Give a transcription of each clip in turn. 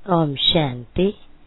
ఓం శాంతి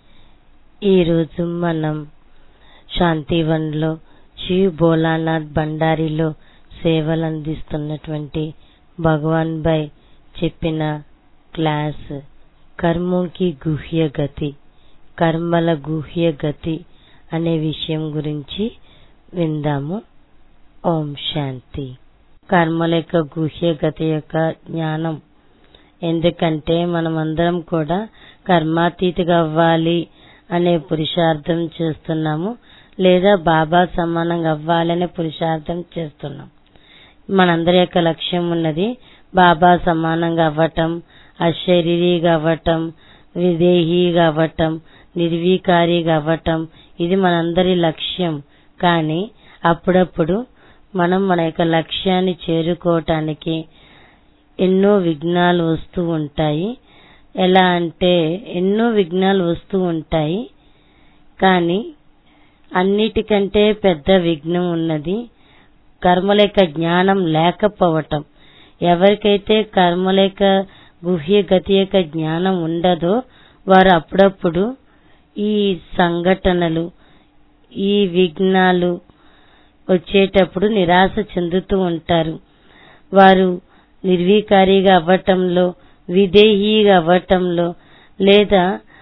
ఈరోజు మనం శాంతివన్లో శ్రీ భోలానాథ్ భండారిలో సేవలు అందిస్తున్నటువంటి భగవాన్ భాయ్ చెప్పిన క్లాస్ కర్మోకి గుహ్య గతి కర్మల గుహ్య గతి అనే విషయం గురించి విందాము ఓం శాంతి కర్మల యొక్క గుహ్య గతి యొక్క జ్ఞానం ఎందుకంటే మనమందరం కూడా కర్మాతీతిగా అవ్వాలి అనే పురుషార్థం చేస్తున్నాము లేదా బాబా సమానంగా అవ్వాలనే పురుషార్థం చేస్తున్నాం మనందరి యొక్క లక్ష్యం ఉన్నది బాబా సమానంగా అవ్వటం అశరీరిగా అవ్వటం విదేహీగా అవ్వటం నిర్వీకారిగా అవ్వటం ఇది మనందరి లక్ష్యం కానీ అప్పుడప్పుడు మనం మన యొక్క లక్ష్యాన్ని చేరుకోవటానికి ఎన్నో విఘ్నాలు వస్తూ ఉంటాయి ఎలా అంటే ఎన్నో విఘ్నాలు వస్తూ ఉంటాయి కానీ అన్నిటికంటే పెద్ద విఘ్నం ఉన్నది కర్మల యొక్క జ్ఞానం లేకపోవటం ఎవరికైతే కర్మల యొక్క గుహ్య గతి యొక్క జ్ఞానం ఉండదో వారు అప్పుడప్పుడు ఈ సంఘటనలు ఈ విఘ్నాలు వచ్చేటప్పుడు నిరాశ చెందుతూ ఉంటారు వారు నిర్వీకారిగా అవ్వటంలో విదేహీగా అవ్వటంలో లేదా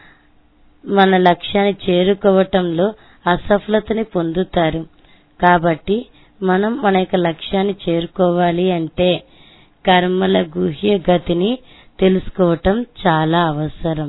మన లక్ష్యాన్ని చేరుకోవటంలో అసఫలతని పొందుతారు కాబట్టి మనం మన యొక్క లక్ష్యాన్ని చేరుకోవాలి అంటే కర్మల గుహ్య గతిని తెలుసుకోవటం చాలా అవసరం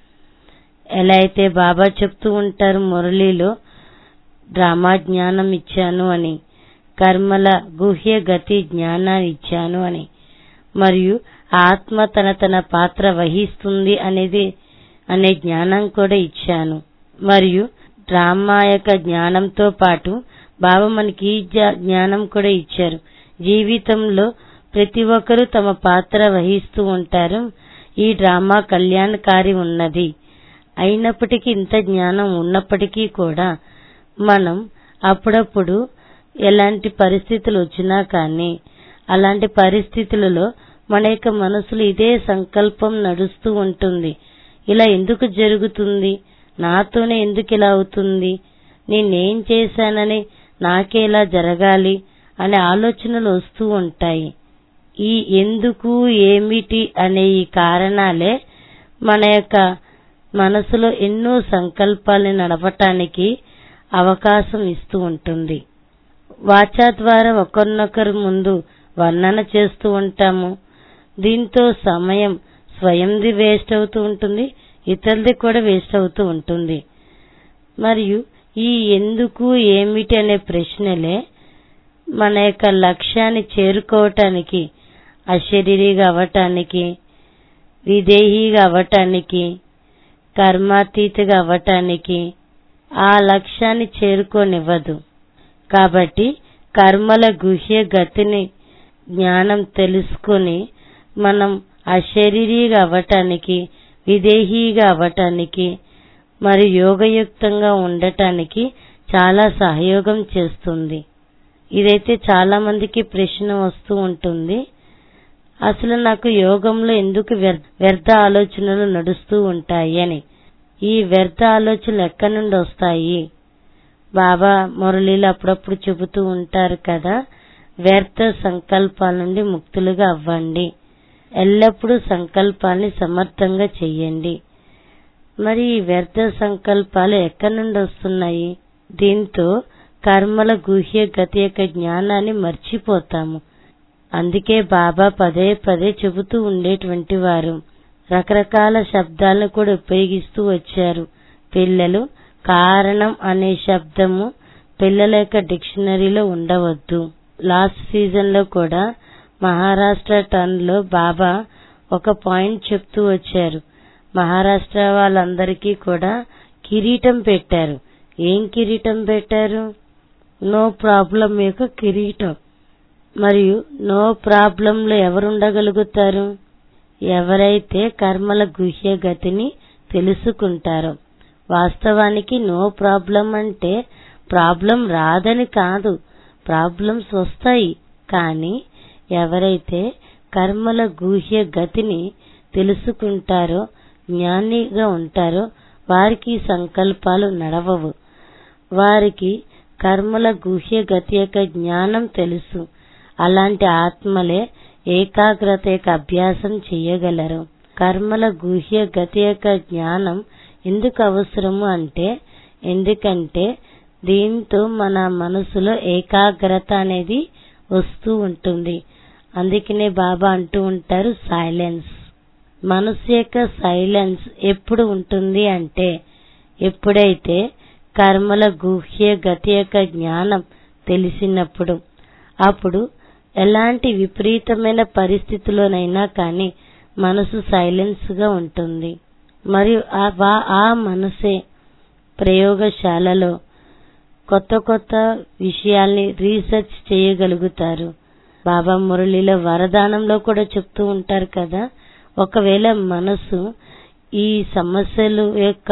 ఎలా అయితే బాబా చెప్తూ ఉంటారు మురళిలో డ్రామా జ్ఞానం ఇచ్చాను అని కర్మల గుహ్య గతి జ్ఞానాన్ని ఇచ్చాను అని మరియు ఆత్మ తన తన పాత్ర వహిస్తుంది అనేది అనే జ్ఞానం కూడా ఇచ్చాను మరియు డ్రామా యొక్క జ్ఞానంతో పాటు బాబా మనకి ఈ జ్ఞానం కూడా ఇచ్చారు జీవితంలో ప్రతి ఒక్కరూ తమ పాత్ర వహిస్తూ ఉంటారు ఈ డ్రామా కళ్యాణకారి ఉన్నది అయినప్పటికీ ఇంత జ్ఞానం ఉన్నప్పటికీ కూడా మనం అప్పుడప్పుడు ఎలాంటి పరిస్థితులు వచ్చినా కానీ అలాంటి పరిస్థితులలో మన యొక్క మనసులో ఇదే సంకల్పం నడుస్తూ ఉంటుంది ఇలా ఎందుకు జరుగుతుంది నాతోనే ఎందుకు ఇలా అవుతుంది నేనేం చేశానని నాకే ఇలా జరగాలి అనే ఆలోచనలు వస్తూ ఉంటాయి ఈ ఎందుకు ఏమిటి అనే ఈ కారణాలే మన యొక్క మనసులో ఎన్నో సంకల్పాలని నడపటానికి అవకాశం ఇస్తూ ఉంటుంది వాచా ద్వారా ఒకరినొకరు ముందు వర్ణన చేస్తూ ఉంటాము దీంతో సమయం స్వయంది వేస్ట్ అవుతూ ఉంటుంది ఇతరులది కూడా వేస్ట్ అవుతూ ఉంటుంది మరియు ఈ ఎందుకు ఏమిటి అనే ప్రశ్నలే మన యొక్క లక్ష్యాన్ని చేరుకోవటానికి అశరీరిగా అవ్వటానికి విదేహీగా అవ్వటానికి కర్మాతీతగా అవ్వటానికి ఆ లక్ష్యాన్ని చేరుకోనివ్వదు కాబట్టి కర్మల గుహ్య గతిని జ్ఞానం తెలుసుకుని మనం అశరీరిగా అవ్వటానికి విదేహీగా అవ్వటానికి మరి యోగయుక్తంగా ఉండటానికి చాలా సహయోగం చేస్తుంది ఇదైతే చాలా మందికి ప్రశ్న వస్తూ ఉంటుంది అసలు నాకు యోగంలో ఎందుకు వ్యర్థ ఆలోచనలు నడుస్తూ ఉంటాయి అని ఈ వ్యర్థ ఆలోచనలు ఎక్కడి నుండి వస్తాయి బాబా మురళీలు అప్పుడప్పుడు చెబుతూ ఉంటారు కదా వ్యర్థ సంకల్పాల నుండి ముక్తులుగా అవ్వండి ఎల్లప్పుడూ సంకల్పాన్ని సమర్థంగా చెయ్యండి మరి ఈ వ్యర్థ సంకల్పాలు ఎక్కడి నుండి వస్తున్నాయి దీంతో కర్మల గుహ్య గతి యొక్క జ్ఞానాన్ని మర్చిపోతాము అందుకే బాబా పదే పదే చెబుతూ ఉండేటువంటి వారు రకరకాల శబ్దాలను కూడా ఉపయోగిస్తూ వచ్చారు పిల్లలు కారణం అనే శబ్దము పిల్లల యొక్క డిక్షనరీలో ఉండవద్దు లాస్ట్ సీజన్ లో కూడా మహారాష్ట్ర టర్న్ లో బాబా ఒక పాయింట్ చెప్తూ వచ్చారు మహారాష్ట్ర వాళ్ళందరికీ కూడా కిరీటం పెట్టారు ఏం కిరీటం పెట్టారు నో ప్రాబ్లం యొక్క కిరీటం మరియు నో ప్రాబ్లంలో ఎవరు ఉండగలుగుతారు ఎవరైతే కర్మల గుహ్య గతిని తెలుసుకుంటారో వాస్తవానికి నో ప్రాబ్లం అంటే ప్రాబ్లం రాదని కాదు ప్రాబ్లమ్స్ వస్తాయి కానీ ఎవరైతే కర్మల గుహ్య గతిని తెలుసుకుంటారో జ్ఞానిగా ఉంటారో వారికి ఈ సంకల్పాలు నడవవు వారికి కర్మల గుహ్య గతి యొక్క జ్ఞానం తెలుసు అలాంటి ఆత్మలే ఏకాగ్రత యొక్క అభ్యాసం చేయగలరు కర్మల గుహ్య గతి యొక్క జ్ఞానం ఎందుకు అవసరము అంటే ఎందుకంటే దీంతో మన మనసులో ఏకాగ్రత అనేది వస్తూ ఉంటుంది అందుకనే బాబా అంటూ ఉంటారు సైలెన్స్ మనసు యొక్క సైలెన్స్ ఎప్పుడు ఉంటుంది అంటే ఎప్పుడైతే కర్మల గుహ్య గతి యొక్క జ్ఞానం తెలిసినప్పుడు అప్పుడు ఎలాంటి విపరీతమైన పరిస్థితిలోనైనా కానీ మనసు సైలెన్స్ గా ఉంటుంది మరియు ఆ వా- ఆ మనసే ప్రయోగశాలలో కొత్త కొత్త విషయాల్ని రీసెర్చ్ చేయగలుగుతారు బాబా మురళిలో వరదానంలో కూడా చెప్తూ ఉంటారు కదా ఒకవేళ మనసు ఈ సమస్యలు యొక్క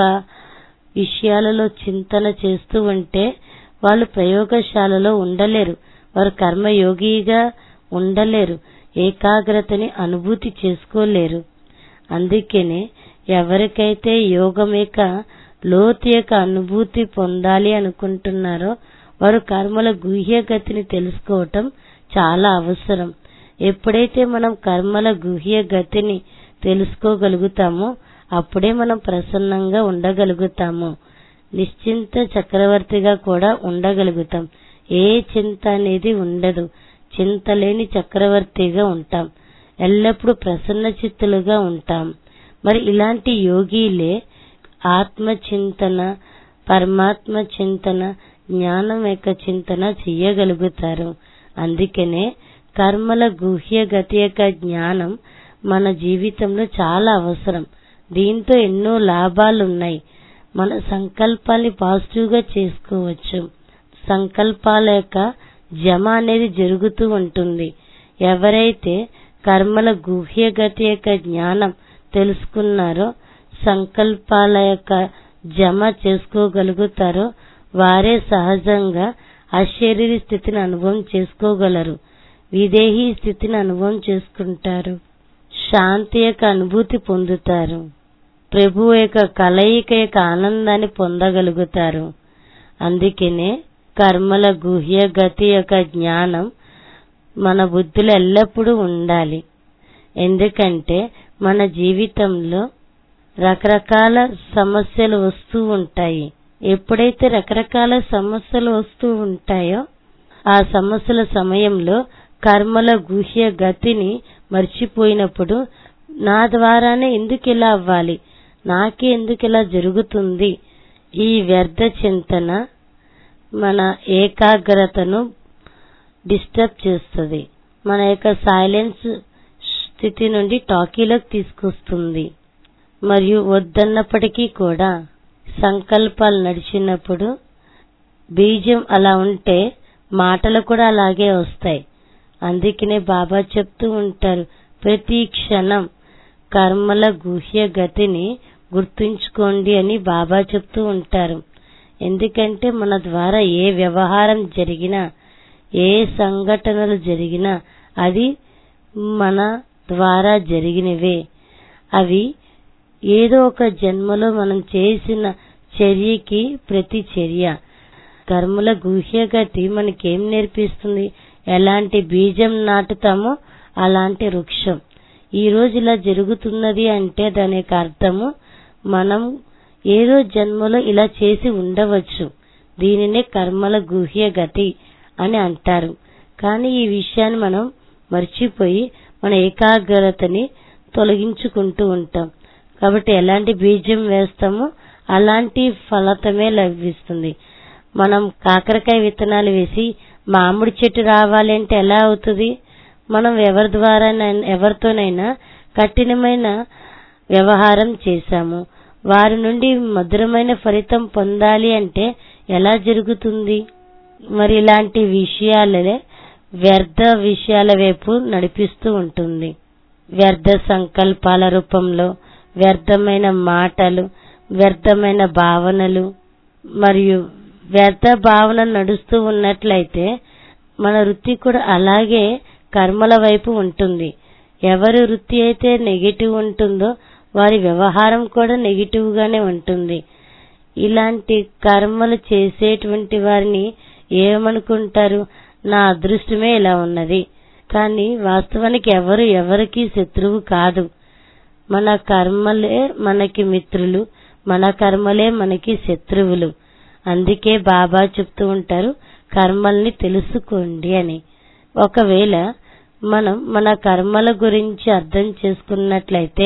విషయాలలో చింతన చేస్తూ ఉంటే వాళ్ళు ప్రయోగశాలలో ఉండలేరు వారు కర్మయోగిగా ఉండలేరు ఏకాగ్రతని అనుభూతి చేసుకోలేరు అందుకనే ఎవరికైతే యోగం యొక్క లోతు యొక్క అనుభూతి పొందాలి అనుకుంటున్నారో వారు కర్మల గుహ్య గతిని తెలుసుకోవటం చాలా అవసరం ఎప్పుడైతే మనం కర్మల గుహ్య గతిని తెలుసుకోగలుగుతామో అప్పుడే మనం ప్రసన్నంగా ఉండగలుగుతాము నిశ్చింత చక్రవర్తిగా కూడా ఉండగలుగుతాం ఏ చింత అనేది ఉండదు చింత లేని చక్రవర్తిగా ఉంటాం ఎల్లప్పుడూ ప్రసన్న చిత్తులుగా ఉంటాం మరి ఇలాంటి యోగిలే ఆత్మ చింతన పరమాత్మ చింతన జ్ఞానం యొక్క చింతన చెయ్యగలుగుతారు అందుకనే కర్మల గుహ్య గతి యొక్క జ్ఞానం మన జీవితంలో చాలా అవసరం దీంతో ఎన్నో లాభాలున్నాయి మన సంకల్పాన్ని పాజిటివ్ గా చేసుకోవచ్చు సంకల్పాల యొక్క జమ అనేది జరుగుతూ ఉంటుంది ఎవరైతే కర్మల గుహ్య గతి యొక్క జ్ఞానం తెలుసుకున్నారో సంకల్పాల యొక్క జమ చేసుకోగలుగుతారో వారే సహజంగా అశరీరి స్థితిని అనుభవం చేసుకోగలరు విదేహీ స్థితిని అనుభవం చేసుకుంటారు శాంతి యొక్క అనుభూతి పొందుతారు ప్రభు యొక్క కలయిక యొక్క ఆనందాన్ని పొందగలుగుతారు అందుకనే కర్మల గుహ్య గతి యొక్క జ్ఞానం మన బుద్ధిలో ఎల్లప్పుడూ ఉండాలి ఎందుకంటే మన జీవితంలో రకరకాల సమస్యలు వస్తూ ఉంటాయి ఎప్పుడైతే రకరకాల సమస్యలు వస్తూ ఉంటాయో ఆ సమస్యల సమయంలో కర్మల గుహ్య గతిని మర్చిపోయినప్పుడు నా ద్వారానే ఎందుకు ఇలా అవ్వాలి నాకే ఎందుకు ఇలా జరుగుతుంది ఈ వ్యర్థ చింతన మన ఏకాగ్రతను డిస్టర్బ్ చేస్తుంది మన యొక్క సైలెన్స్ స్థితి నుండి టాకీలోకి తీసుకొస్తుంది మరియు వద్దన్నప్పటికీ కూడా సంకల్పాలు నడిచినప్పుడు బీజం అలా ఉంటే మాటలు కూడా అలాగే వస్తాయి అందుకనే బాబా చెప్తూ ఉంటారు ప్రతి క్షణం కర్మల గుహ్య గతిని గుర్తుంచుకోండి అని బాబా చెప్తూ ఉంటారు ఎందుకంటే మన ద్వారా ఏ వ్యవహారం జరిగినా ఏ సంఘటనలు జరిగినా అది మన ద్వారా జరిగినవే అవి ఏదో ఒక జన్మలో మనం చేసిన చర్యకి ప్రతి చర్య కర్మల గుహ్యగతి మనకేం నేర్పిస్తుంది ఎలాంటి బీజం నాటుతామో అలాంటి వృక్షం ఈ రోజు ఇలా జరుగుతున్నది అంటే దాని యొక్క అర్థము మనం ఏదో జన్మలో ఇలా చేసి ఉండవచ్చు దీనినే కర్మల గుహ్య గతి అని అంటారు కానీ ఈ విషయాన్ని మనం మర్చిపోయి మన ఏకాగ్రతని తొలగించుకుంటూ ఉంటాం కాబట్టి ఎలాంటి బీజం వేస్తామో అలాంటి ఫలితమే లభిస్తుంది మనం కాకరకాయ విత్తనాలు వేసి మామిడి చెట్టు రావాలి అంటే ఎలా అవుతుంది మనం ఎవరి ద్వారా ఎవరితోనైనా కఠినమైన వ్యవహారం చేశాము వారి నుండి మధురమైన ఫలితం పొందాలి అంటే ఎలా జరుగుతుంది మరి ఇలాంటి విషయాలనే వ్యర్థ విషయాల వైపు నడిపిస్తూ ఉంటుంది వ్యర్థ సంకల్పాల రూపంలో వ్యర్థమైన మాటలు వ్యర్థమైన భావనలు మరియు వ్యర్థ భావన నడుస్తూ ఉన్నట్లయితే మన వృత్తి కూడా అలాగే కర్మల వైపు ఉంటుంది ఎవరి వృత్తి అయితే నెగిటివ్ ఉంటుందో వారి వ్యవహారం కూడా నెగిటివ్ గానే ఉంటుంది ఇలాంటి కర్మలు చేసేటువంటి వారిని ఏమనుకుంటారు నా అదృష్టమే ఇలా ఉన్నది కానీ వాస్తవానికి ఎవరు ఎవరికి శత్రువు కాదు మన కర్మలే మనకి మిత్రులు మన కర్మలే మనకి శత్రువులు అందుకే బాబా చెప్తూ ఉంటారు కర్మల్ని తెలుసుకోండి అని ఒకవేళ మనం మన కర్మల గురించి అర్థం చేసుకున్నట్లయితే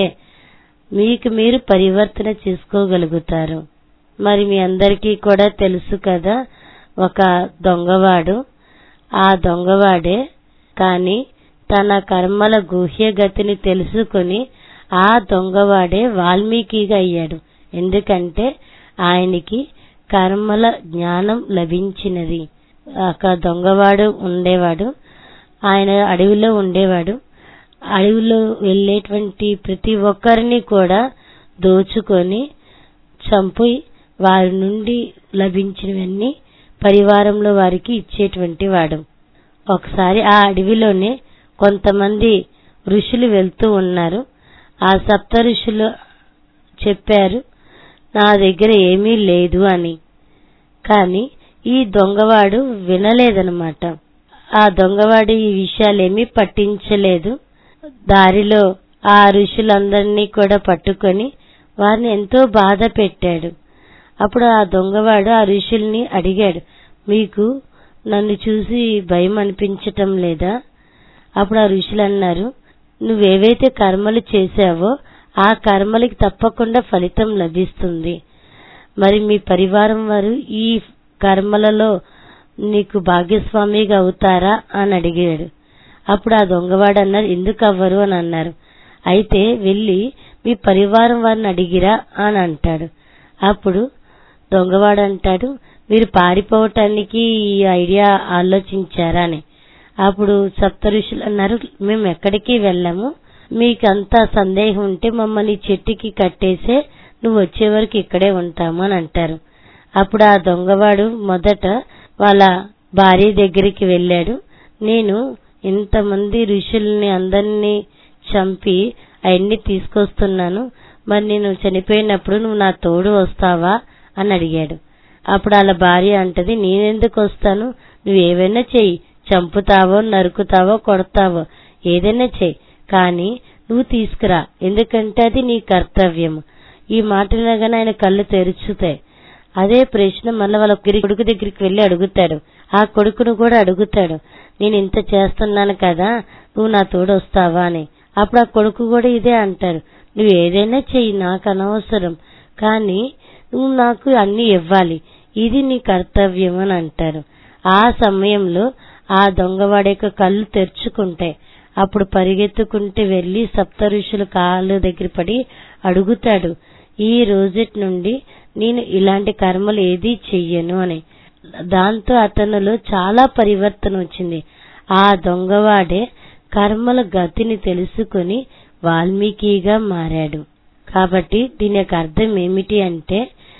మీకు మీరు పరివర్తన చేసుకోగలుగుతారు మరి మీ అందరికీ కూడా తెలుసు కదా ఒక దొంగవాడు ఆ దొంగవాడే కానీ తన కర్మల గుహ్య గతిని తెలుసుకొని ఆ దొంగవాడే వాల్మీకిగా అయ్యాడు ఎందుకంటే ఆయనకి కర్మల జ్ఞానం లభించినది ఒక దొంగవాడు ఉండేవాడు ఆయన అడవిలో ఉండేవాడు అడవిలో వెళ్ళేటువంటి ప్రతి ఒక్కరిని కూడా దోచుకొని చంపి వారి నుండి లభించినవన్నీ పరివారంలో వారికి ఇచ్చేటువంటి వాడు ఒకసారి ఆ అడవిలోనే కొంతమంది ఋషులు వెళ్తూ ఉన్నారు ఆ సప్త ఋషులు చెప్పారు నా దగ్గర ఏమీ లేదు అని కానీ ఈ దొంగవాడు వినలేదనమాట ఆ దొంగవాడు ఈ విషయాలేమీ పట్టించలేదు దారిలో ఆ ఋషులందరినీ కూడా పట్టుకొని వారిని ఎంతో బాధ పెట్టాడు అప్పుడు ఆ దొంగవాడు ఆ ఋషుల్ని అడిగాడు మీకు నన్ను చూసి భయం అనిపించటం లేదా అప్పుడు ఆ ఋషులు అన్నారు నువ్వేవైతే కర్మలు చేశావో ఆ కర్మలకి తప్పకుండా ఫలితం లభిస్తుంది మరి మీ పరివారం వారు ఈ కర్మలలో నీకు భాగ్యస్వామిగా అవుతారా అని అడిగాడు అప్పుడు ఆ దొంగవాడు అన్నారు ఎందుకు అవ్వరు అని అన్నారు అయితే వెళ్ళి మీ పరివారం వారిని అడిగిరా అని అంటాడు అప్పుడు దొంగవాడు అంటాడు మీరు పారిపోవటానికి ఈ ఐడియా ఆలోచించారా అని అప్పుడు సప్త ఋషులు అన్నారు మేము ఎక్కడికి వెళ్ళాము మీకంతా సందేహం ఉంటే మమ్మల్ని చెట్టుకి కట్టేసే నువ్వు వచ్చే వరకు ఇక్కడే ఉంటాము అని అంటారు అప్పుడు ఆ దొంగవాడు మొదట వాళ్ళ భార్య దగ్గరికి వెళ్ళాడు నేను ఇంతమంది ఋషుల్ని అందరినీ చంపి అవన్నీ తీసుకొస్తున్నాను మరి నేను చనిపోయినప్పుడు నువ్వు నా తోడు వస్తావా అని అడిగాడు అప్పుడు వాళ్ళ భార్య అంటది నేనెందుకు వస్తాను నువ్వు ఏవైనా చెయ్యి చంపుతావో నరుకుతావో కొడతావో ఏదైనా చెయ్యి కానీ నువ్వు తీసుకురా ఎందుకంటే అది నీ కర్తవ్యం ఈ మాటలనగానే ఆయన కళ్ళు తెరుచుతాయి అదే ప్రశ్న మళ్ళీ వాళ్ళ కొడుకు దగ్గరికి వెళ్లి అడుగుతాడు ఆ కొడుకును కూడా అడుగుతాడు నేను ఇంత చేస్తున్నాను కదా నువ్వు నా తోడు వస్తావా అని అప్పుడు ఆ కొడుకు కూడా ఇదే అంటాడు నువ్వు ఏదైనా చెయ్యి నాకు అనవసరం కానీ నువ్వు నాకు అన్ని ఇవ్వాలి ఇది నీ కర్తవ్యం అని అంటారు ఆ సమయంలో ఆ దొంగవాడి యొక్క కళ్ళు తెరుచుకుంటాయి అప్పుడు పరిగెత్తుకుంటూ వెళ్లి సప్త ఋషుల కాళ్ళ దగ్గర పడి అడుగుతాడు ఈ రోజుటి నుండి నేను ఇలాంటి కర్మలు ఏదీ చెయ్యను అని దాంతో అతనిలో చాలా పరివర్తన వచ్చింది ఆ దొంగవాడే కర్మల గతిని తెలుసుకొని వాల్మీకిగా మారాడు కాబట్టి దీని యొక్క అర్థం ఏమిటి అంటే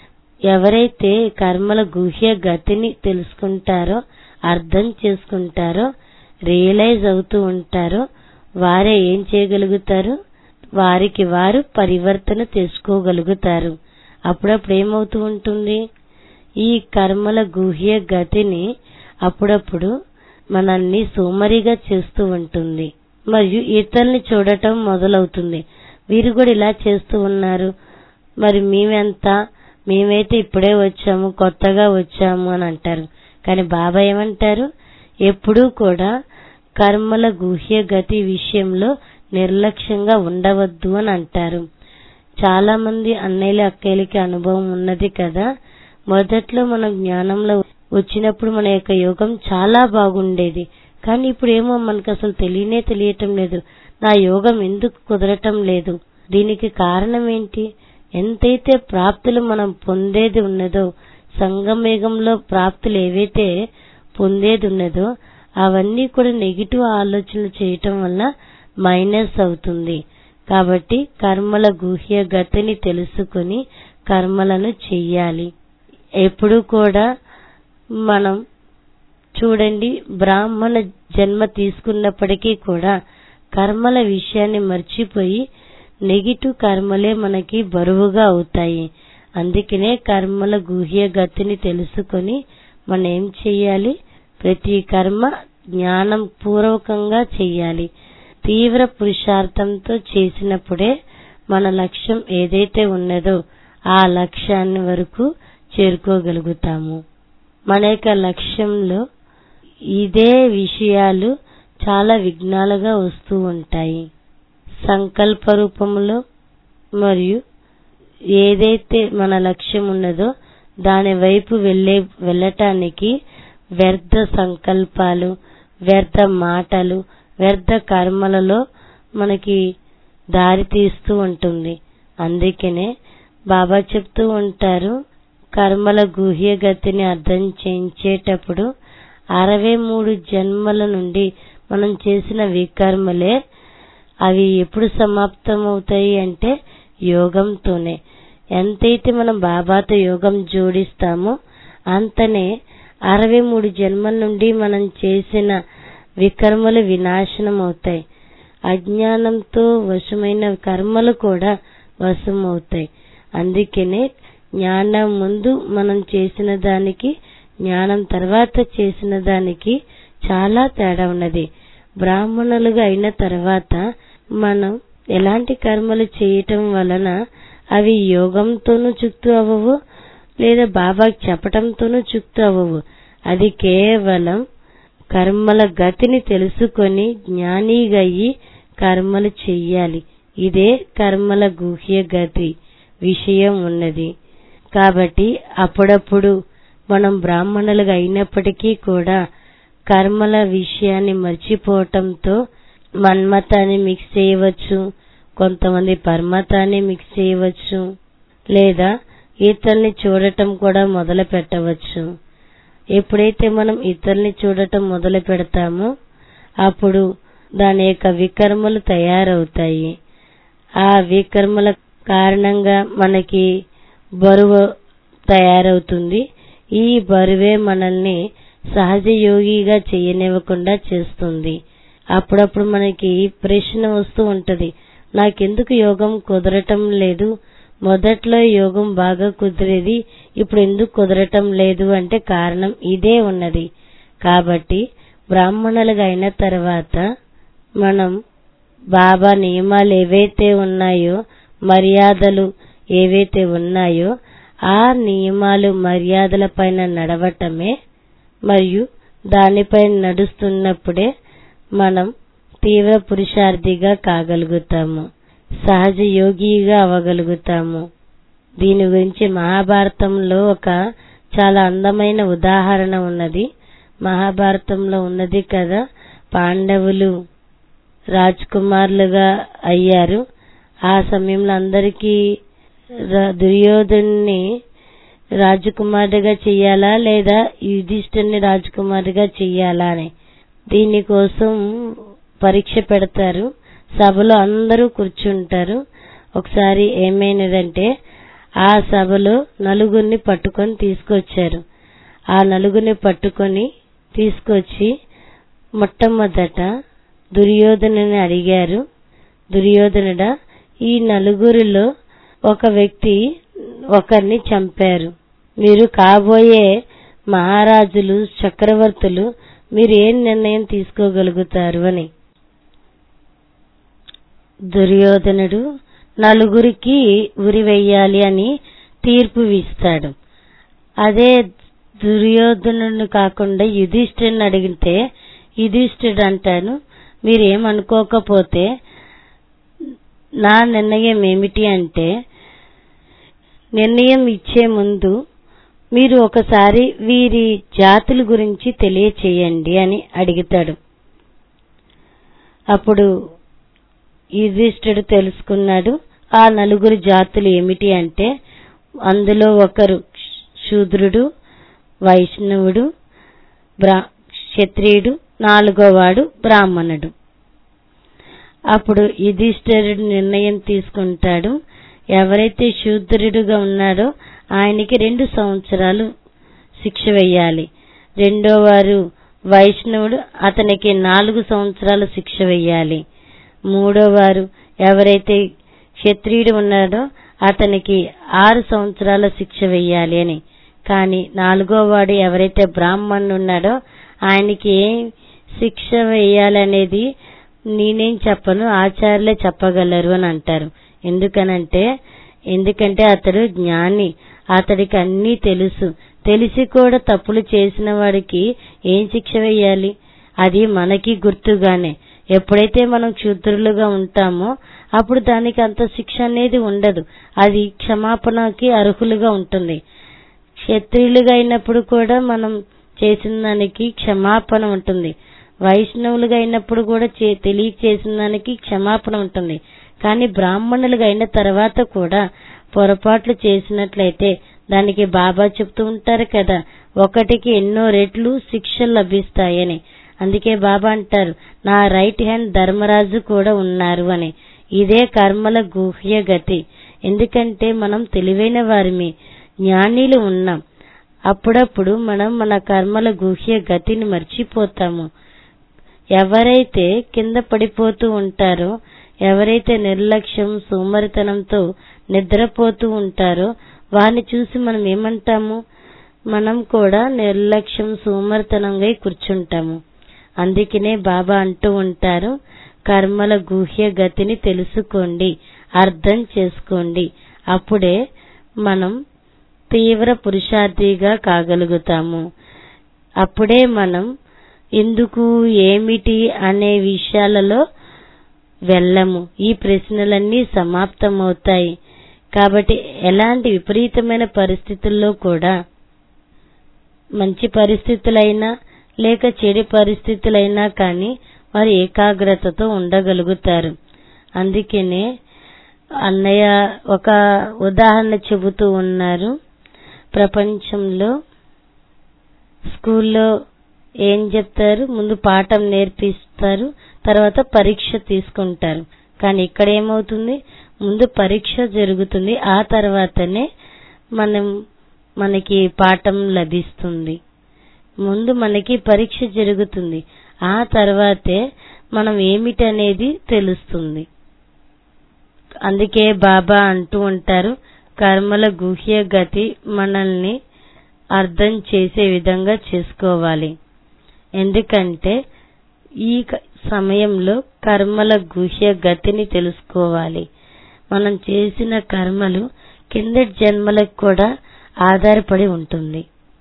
ఎవరైతే కర్మల గుహ్య గతిని తెలుసుకుంటారో అర్థం చేసుకుంటారో రియలైజ్ అవుతూ ఉంటారో వారే ఏం చేయగలుగుతారు వారికి వారు పరివర్తన తెచ్చుకోగలుగుతారు అప్పుడప్పుడు ఏమవుతూ ఉంటుంది ఈ కర్మల గుహ్య గతిని అప్పుడప్పుడు మనల్ని సోమరిగా చేస్తూ ఉంటుంది మరియు ఇతరుల్ని చూడటం మొదలవుతుంది వీరు కూడా ఇలా చేస్తూ ఉన్నారు మరి మేమెంత మేమైతే ఇప్పుడే వచ్చాము కొత్తగా వచ్చాము అని అంటారు కానీ బాబా ఏమంటారు ఎప్పుడూ కూడా కర్మల గుహ్య గతి విషయంలో నిర్లక్ష్యంగా ఉండవద్దు అని అంటారు చాలా మంది అన్నయ్యలు అక్కయ్యలకి అనుభవం ఉన్నది కదా మొదట్లో మనం జ్ఞానంలో వచ్చినప్పుడు మన యొక్క యోగం చాలా బాగుండేది కానీ ఇప్పుడు ఏమో మనకు అసలు తెలియనే తెలియటం లేదు నా యోగం ఎందుకు కుదరటం లేదు దీనికి కారణం ఏంటి ఎంతైతే ప్రాప్తులు మనం పొందేది ఉన్నదో సంగమేగంలో ప్రాప్తులు ఏవైతే పొందేది ఉన్నదో అవన్నీ కూడా నెగిటివ్ ఆలోచనలు చేయటం వల్ల మైనస్ అవుతుంది కాబట్టి కర్మల గుహ్య గతిని తెలుసుకుని కర్మలను చెయ్యాలి ఎప్పుడు కూడా మనం చూడండి బ్రాహ్మణ జన్మ తీసుకున్నప్పటికీ కూడా కర్మల విషయాన్ని మర్చిపోయి నెగిటివ్ కర్మలే మనకి బరువుగా అవుతాయి అందుకనే కర్మల గుహ్య గతిని తెలుసుకొని మనం ఏం చెయ్యాలి ప్రతి కర్మ జ్ఞానం పూర్వకంగా చెయ్యాలి తీవ్ర పురుషార్థంతో చేసినప్పుడే మన లక్ష్యం ఏదైతే ఉన్నదో ఆ లక్ష్యాన్ని వరకు చేరుకోగలుగుతాము మన యొక్క లక్ష్యంలో ఇదే విషయాలు చాలా విఘ్నాలుగా వస్తూ ఉంటాయి సంకల్ప రూపంలో మరియు ఏదైతే మన లక్ష్యం ఉన్నదో దాని వైపు వెళ్ళే వెళ్ళటానికి వ్యర్థ సంకల్పాలు వ్యర్థ మాటలు వ్యర్థ కర్మలలో మనకి దారి తీస్తూ ఉంటుంది అందుకనే బాబా చెప్తూ ఉంటారు కర్మల గుహ్య గతిని అర్థం చేయించేటప్పుడు అరవై మూడు జన్మల నుండి మనం చేసిన వికర్మలే అవి ఎప్పుడు సమాప్తమవుతాయి అంటే యోగంతోనే ఎంతైతే మనం బాబాతో యోగం జోడిస్తామో అంతనే అరవై మూడు జన్మల నుండి మనం చేసిన వికర్మలు వినాశనం అవుతాయి అజ్ఞానంతో వశమైన కర్మలు కూడా వశమవుతాయి అందుకనే జ్ఞానం ముందు మనం చేసిన దానికి జ్ఞానం తర్వాత చేసిన దానికి చాలా తేడా ఉన్నది బ్రాహ్మణులుగా అయిన తర్వాత మనం ఎలాంటి కర్మలు చేయటం వలన అవి యోగంతోనూ చుక్తు అవ్వవు లేదా బాబాకి చెప్పటంతోనూ చుక్తు అవ్వవు అది కేవలం కర్మల గతిని తెలుసుకొని జ్ఞానిగా అయ్యి కర్మలు చెయ్యాలి ఇదే కర్మల గుహ్య గతి విషయం ఉన్నది కాబట్టి అప్పుడప్పుడు మనం బ్రాహ్మణులుగా అయినప్పటికీ కూడా కర్మల విషయాన్ని మర్చిపోవటంతో మన్మతాన్ని మిక్స్ చేయవచ్చు కొంతమంది పరమతాన్ని మిక్స్ చేయవచ్చు లేదా ఇతరుల్ని చూడటం కూడా మొదలు పెట్టవచ్చు ఎప్పుడైతే మనం ఇతరుల్ని చూడటం మొదలు పెడతామో అప్పుడు దాని యొక్క వికర్మలు తయారవుతాయి ఆ వికర్మల కారణంగా మనకి బరువు తయారవుతుంది ఈ బరువే మనల్ని సహజ యోగిగా చేయనివ్వకుండా చేస్తుంది అప్పుడప్పుడు మనకి ప్రశ్న వస్తూ ఉంటది నాకెందుకు యోగం కుదరటం లేదు మొదట్లో యోగం బాగా కుదిరేది ఇప్పుడు ఎందుకు కుదరటం లేదు అంటే కారణం ఇదే ఉన్నది కాబట్టి బ్రాహ్మణులుగా అయిన తర్వాత మనం బాబా నియమాలు ఏవైతే ఉన్నాయో మర్యాదలు ఏవైతే ఉన్నాయో ఆ నియమాలు మర్యాదల పైన నడవటమే మరియు దానిపై నడుస్తున్నప్పుడే మనం తీవ్ర పురుషార్థిగా కాగలుగుతాము సహజ యోగిగా అవ్వగలుగుతాము దీని గురించి మహాభారతంలో ఒక చాలా అందమైన ఉదాహరణ ఉన్నది మహాభారతంలో ఉన్నది కదా పాండవులు రాజ్కుమారులుగా అయ్యారు ఆ సమయంలో అందరికీ దుర్యోధన్ని రాజకుమారుడిగా చెయ్యాలా లేదా యుధిష్ఠుని రాజకుమారుడిగా చెయ్యాలా అని దీనికోసం పరీక్ష పెడతారు సభలో అందరూ కూర్చుంటారు ఒకసారి ఏమైనదంటే ఆ సభలో నలుగురిని పట్టుకొని తీసుకొచ్చారు ఆ నలుగురిని పట్టుకొని తీసుకొచ్చి మొట్టమొదట దుర్యోధనుని అడిగారు దుర్యోధనుడా ఈ నలుగురిలో ఒక వ్యక్తి ఒకరిని చంపారు మీరు కాబోయే మహారాజులు చక్రవర్తులు మీరు ఏం నిర్ణయం తీసుకోగలుగుతారు అని దుర్యోధనుడు నలుగురికి ఉరి వెయ్యాలి అని తీర్పు ఇస్తాడు అదే దుర్యోధనుడు కాకుండా యుధిష్ఠుని అడిగితే యుధిష్ఠుడు అంటాను మీరేమనుకోకపోతే నా నిర్ణయం ఏమిటి అంటే నిర్ణయం ఇచ్చే ముందు మీరు ఒకసారి వీరి జాతుల గురించి తెలియచేయండి అని అడుగుతాడు అప్పుడు యుధిష్ఠుడు తెలుసుకున్నాడు ఆ నలుగురు జాతులు ఏమిటి అంటే అందులో ఒకరు శూద్రుడు వైష్ణవుడు బ్రా క్షత్రియుడు నాలుగోవాడు బ్రాహ్మణుడు అప్పుడు యుధిష్ఠిరుడు నిర్ణయం తీసుకుంటాడు ఎవరైతే శూద్రుడుగా ఉన్నాడో ఆయనకి రెండు సంవత్సరాలు శిక్ష వెయ్యాలి రెండో వారు వైష్ణవుడు అతనికి నాలుగు సంవత్సరాలు శిక్ష వెయ్యాలి మూడో వారు ఎవరైతే క్షత్రియుడు ఉన్నాడో అతనికి ఆరు సంవత్సరాల శిక్ష వెయ్యాలి అని కానీ నాలుగో వాడు ఎవరైతే బ్రాహ్మణుడు ఉన్నాడో ఆయనకి ఏం శిక్ష వేయాలనేది నేనేం చెప్పను ఆచార్యులే చెప్పగలరు అని అంటారు ఎందుకనంటే ఎందుకంటే అతడు జ్ఞాని అతడికి అన్నీ తెలుసు తెలిసి కూడా తప్పులు చేసిన వాడికి ఏం శిక్ష వేయాలి అది మనకి గుర్తుగానే ఎప్పుడైతే మనం క్షుద్రులుగా ఉంటామో అప్పుడు దానికి అంత శిక్ష అనేది ఉండదు అది క్షమాపణకి అర్హులుగా ఉంటుంది క్షత్రియులుగా అయినప్పుడు కూడా మనం చేసిన దానికి క్షమాపణ ఉంటుంది వైష్ణవులుగా అయినప్పుడు కూడా చే- తెలియ చేసిన దానికి క్షమాపణ ఉంటుంది కానీ బ్రాహ్మణులుగా అయిన తర్వాత కూడా పొరపాట్లు చేసినట్లయితే దానికి బాబా చెప్తూ ఉంటారు కదా ఒకటికి ఎన్నో రెట్లు శిక్షలు లభిస్తాయని అందుకే బాబా అంటారు నా రైట్ హ్యాండ్ ధర్మరాజు కూడా ఉన్నారు అని ఇదే కర్మల గుహ్య గతి ఎందుకంటే మనం తెలివైన వారిమి జ్ఞానీలు ఉన్నాం అప్పుడప్పుడు మనం మన కర్మల గుహ్య గతిని మర్చిపోతాము ఎవరైతే కింద పడిపోతూ ఉంటారో ఎవరైతే నిర్లక్ష్యం సోమరితనంతో నిద్రపోతూ ఉంటారో వారిని చూసి మనం ఏమంటాము మనం కూడా నిర్లక్ష్యం సోమరితనంగా కూర్చుంటాము అందుకనే బాబా అంటూ ఉంటారు కర్మల గుహ్య గతిని తెలుసుకోండి అర్థం చేసుకోండి అప్పుడే మనం తీవ్ర పురుషార్థిగా కాగలుగుతాము అప్పుడే మనం ఎందుకు ఏమిటి అనే విషయాలలో వెళ్ళము ఈ ప్రశ్నలన్నీ సమాప్తమవుతాయి కాబట్టి ఎలాంటి విపరీతమైన పరిస్థితుల్లో కూడా మంచి పరిస్థితులైనా లేక చెడు పరిస్థితులైనా కానీ వారు ఏకాగ్రతతో ఉండగలుగుతారు అందుకనే అన్నయ్య ఒక ఉదాహరణ చెబుతూ ఉన్నారు ప్రపంచంలో స్కూల్లో ఏం చెప్తారు ముందు పాఠం నేర్పిస్తారు తర్వాత పరీక్ష తీసుకుంటారు కానీ ఇక్కడ ఏమవుతుంది ముందు పరీక్ష జరుగుతుంది ఆ తర్వాతనే మనం మనకి పాఠం లభిస్తుంది ముందు మనకి పరీక్ష జరుగుతుంది ఆ తర్వాతే మనం ఏమిటనేది తెలుస్తుంది అందుకే బాబా అంటూ ఉంటారు కర్మల గుహ్య గతి మనల్ని అర్థం చేసే విధంగా చేసుకోవాలి ఎందుకంటే ఈ క- సమయంలో కర్మల గుహ్య గతిని తెలుసుకోవాలి మనం చేసిన కర్మలు కిందటి జన్మలకు కూడా ఆధారపడి ఉంటుంది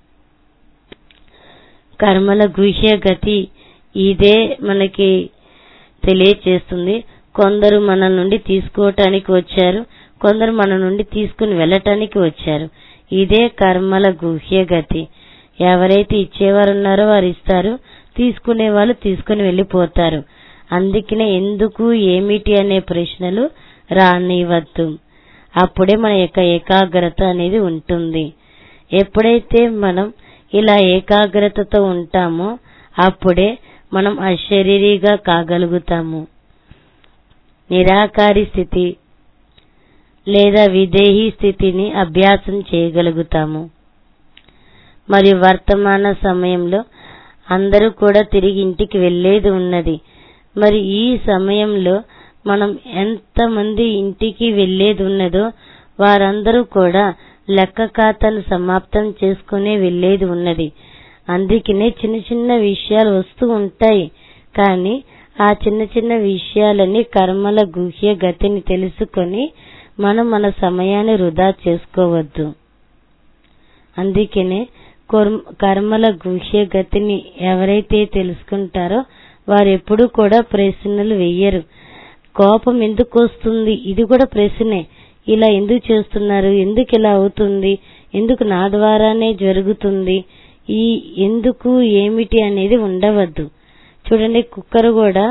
కర్మల గుహ్య గతి ఇదే మనకి తెలియచేస్తుంది కొందరు మన నుండి తీసుకోవటానికి వచ్చారు కొందరు మన నుండి తీసుకుని వెళ్ళటానికి వచ్చారు ఇదే కర్మల గుహ్య గతి ఎవరైతే ఇచ్చేవారు ఉన్నారో వారు ఇస్తారు తీసుకునే వాళ్ళు తీసుకుని వెళ్ళిపోతారు అందుకనే ఎందుకు ఏమిటి అనే ప్రశ్నలు రానివద్దు అప్పుడే మన యొక్క ఏకాగ్రత అనేది ఉంటుంది ఎప్పుడైతే మనం ఇలా ఏకాగ్రతతో ఉంటామో అప్పుడే మనం అశరీరిగా కాగలుగుతాము నిరాకారి స్థితి లేదా విదేహీ స్థితిని అభ్యాసం చేయగలుగుతాము మరియు వర్తమాన సమయంలో అందరూ కూడా తిరిగి ఇంటికి వెళ్ళేది ఉన్నది మరి ఈ సమయంలో మనం ఎంతమంది ఇంటికి వెళ్ళేది ఉన్నదో వారందరూ కూడా లెక్క ఖాతాను సమాప్తం చేసుకునే వెళ్ళేది ఉన్నది అందుకనే చిన్న చిన్న విషయాలు వస్తూ ఉంటాయి కానీ ఆ చిన్న చిన్న విషయాలని కర్మల గుహ్య గతిని తెలుసుకొని మనం మన సమయాన్ని వృధా చేసుకోవద్దు అందుకనే కొర్- కర్మల గుహ్య గతిని ఎవరైతే తెలుసుకుంటారో వారు ఎప్పుడూ కూడా ప్రశ్నలు వెయ్యరు కోపం ఎందుకు వస్తుంది ఇది కూడా ప్రశ్నే ఇలా ఎందుకు చేస్తున్నారు ఎందుకు ఇలా అవుతుంది ఎందుకు నా ద్వారానే జరుగుతుంది ఈ ఎందుకు ఏమిటి అనేది ఉండవద్దు చూడండి కుక్కర్ కూడా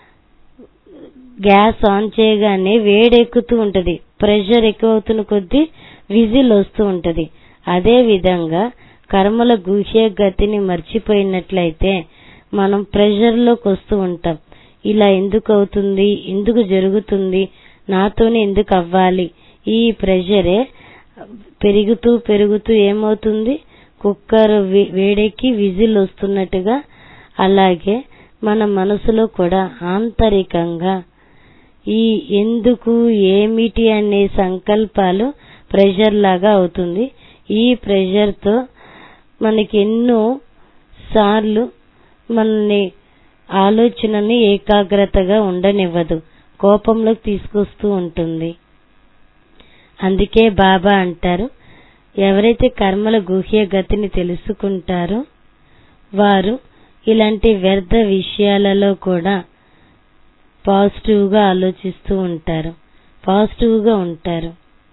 గ్యాస్ ఆన్ చేయగానే వేడెక్కుతూ ఉంటది ప్రెషర్ ఎక్కువ అవుతున్న కొద్దీ విజిల్ వస్తూ ఉంటది అదే విధంగా కర్మల గుహ్య గతిని మర్చిపోయినట్లయితే మనం ప్రెషర్ లోకి వస్తూ ఉంటాం ఇలా ఎందుకు అవుతుంది ఎందుకు జరుగుతుంది నాతోనే ఎందుకు అవ్వాలి ఈ ప్రెషరే పెరుగుతూ పెరుగుతూ ఏమవుతుంది కుక్కర్ వే- వేడెక్కి విజిల్ వస్తున్నట్టుగా అలాగే మన మనసులో కూడా ఆంతరికంగా ఈ ఎందుకు ఏమిటి అనే సంకల్పాలు ప్రెషర్ లాగా అవుతుంది ఈ ప్రెషర్ తో మనకి ఎన్నో సార్లు మనల్ని ఆలోచనని ఏకాగ్రతగా ఉండనివ్వదు కోపంలోకి తీసుకొస్తూ ఉంటుంది అందుకే బాబా అంటారు ఎవరైతే కర్మల గుహ్య గతిని తెలుసుకుంటారో వారు ఇలాంటి వ్యర్థ విషయాలలో కూడా పాజిటివ్ గా ఆలోచిస్తూ ఉంటారు పాజిటివ్ గా ఉంటారు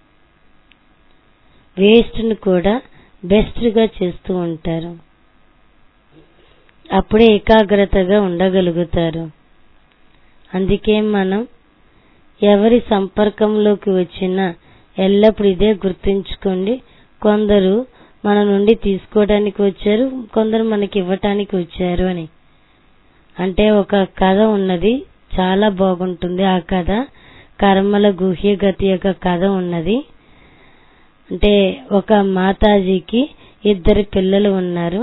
వేస్ట్ ను కూడా బెస్ట్ గా చేస్తూ ఉంటారు అప్పుడే ఏకాగ్రతగా ఉండగలుగుతారు అందుకే మనం ఎవరి సంపర్కంలోకి వచ్చినా ఎల్లప్పుడు ఇదే గుర్తుంచుకోండి కొందరు మన నుండి తీసుకోవడానికి వచ్చారు కొందరు మనకి ఇవ్వటానికి వచ్చారు అని అంటే ఒక కథ ఉన్నది చాలా బాగుంటుంది ఆ కథ కర్మల గుహ్య గతి యొక్క కథ ఉన్నది అంటే ఒక మాతాజీకి ఇద్దరు పిల్లలు ఉన్నారు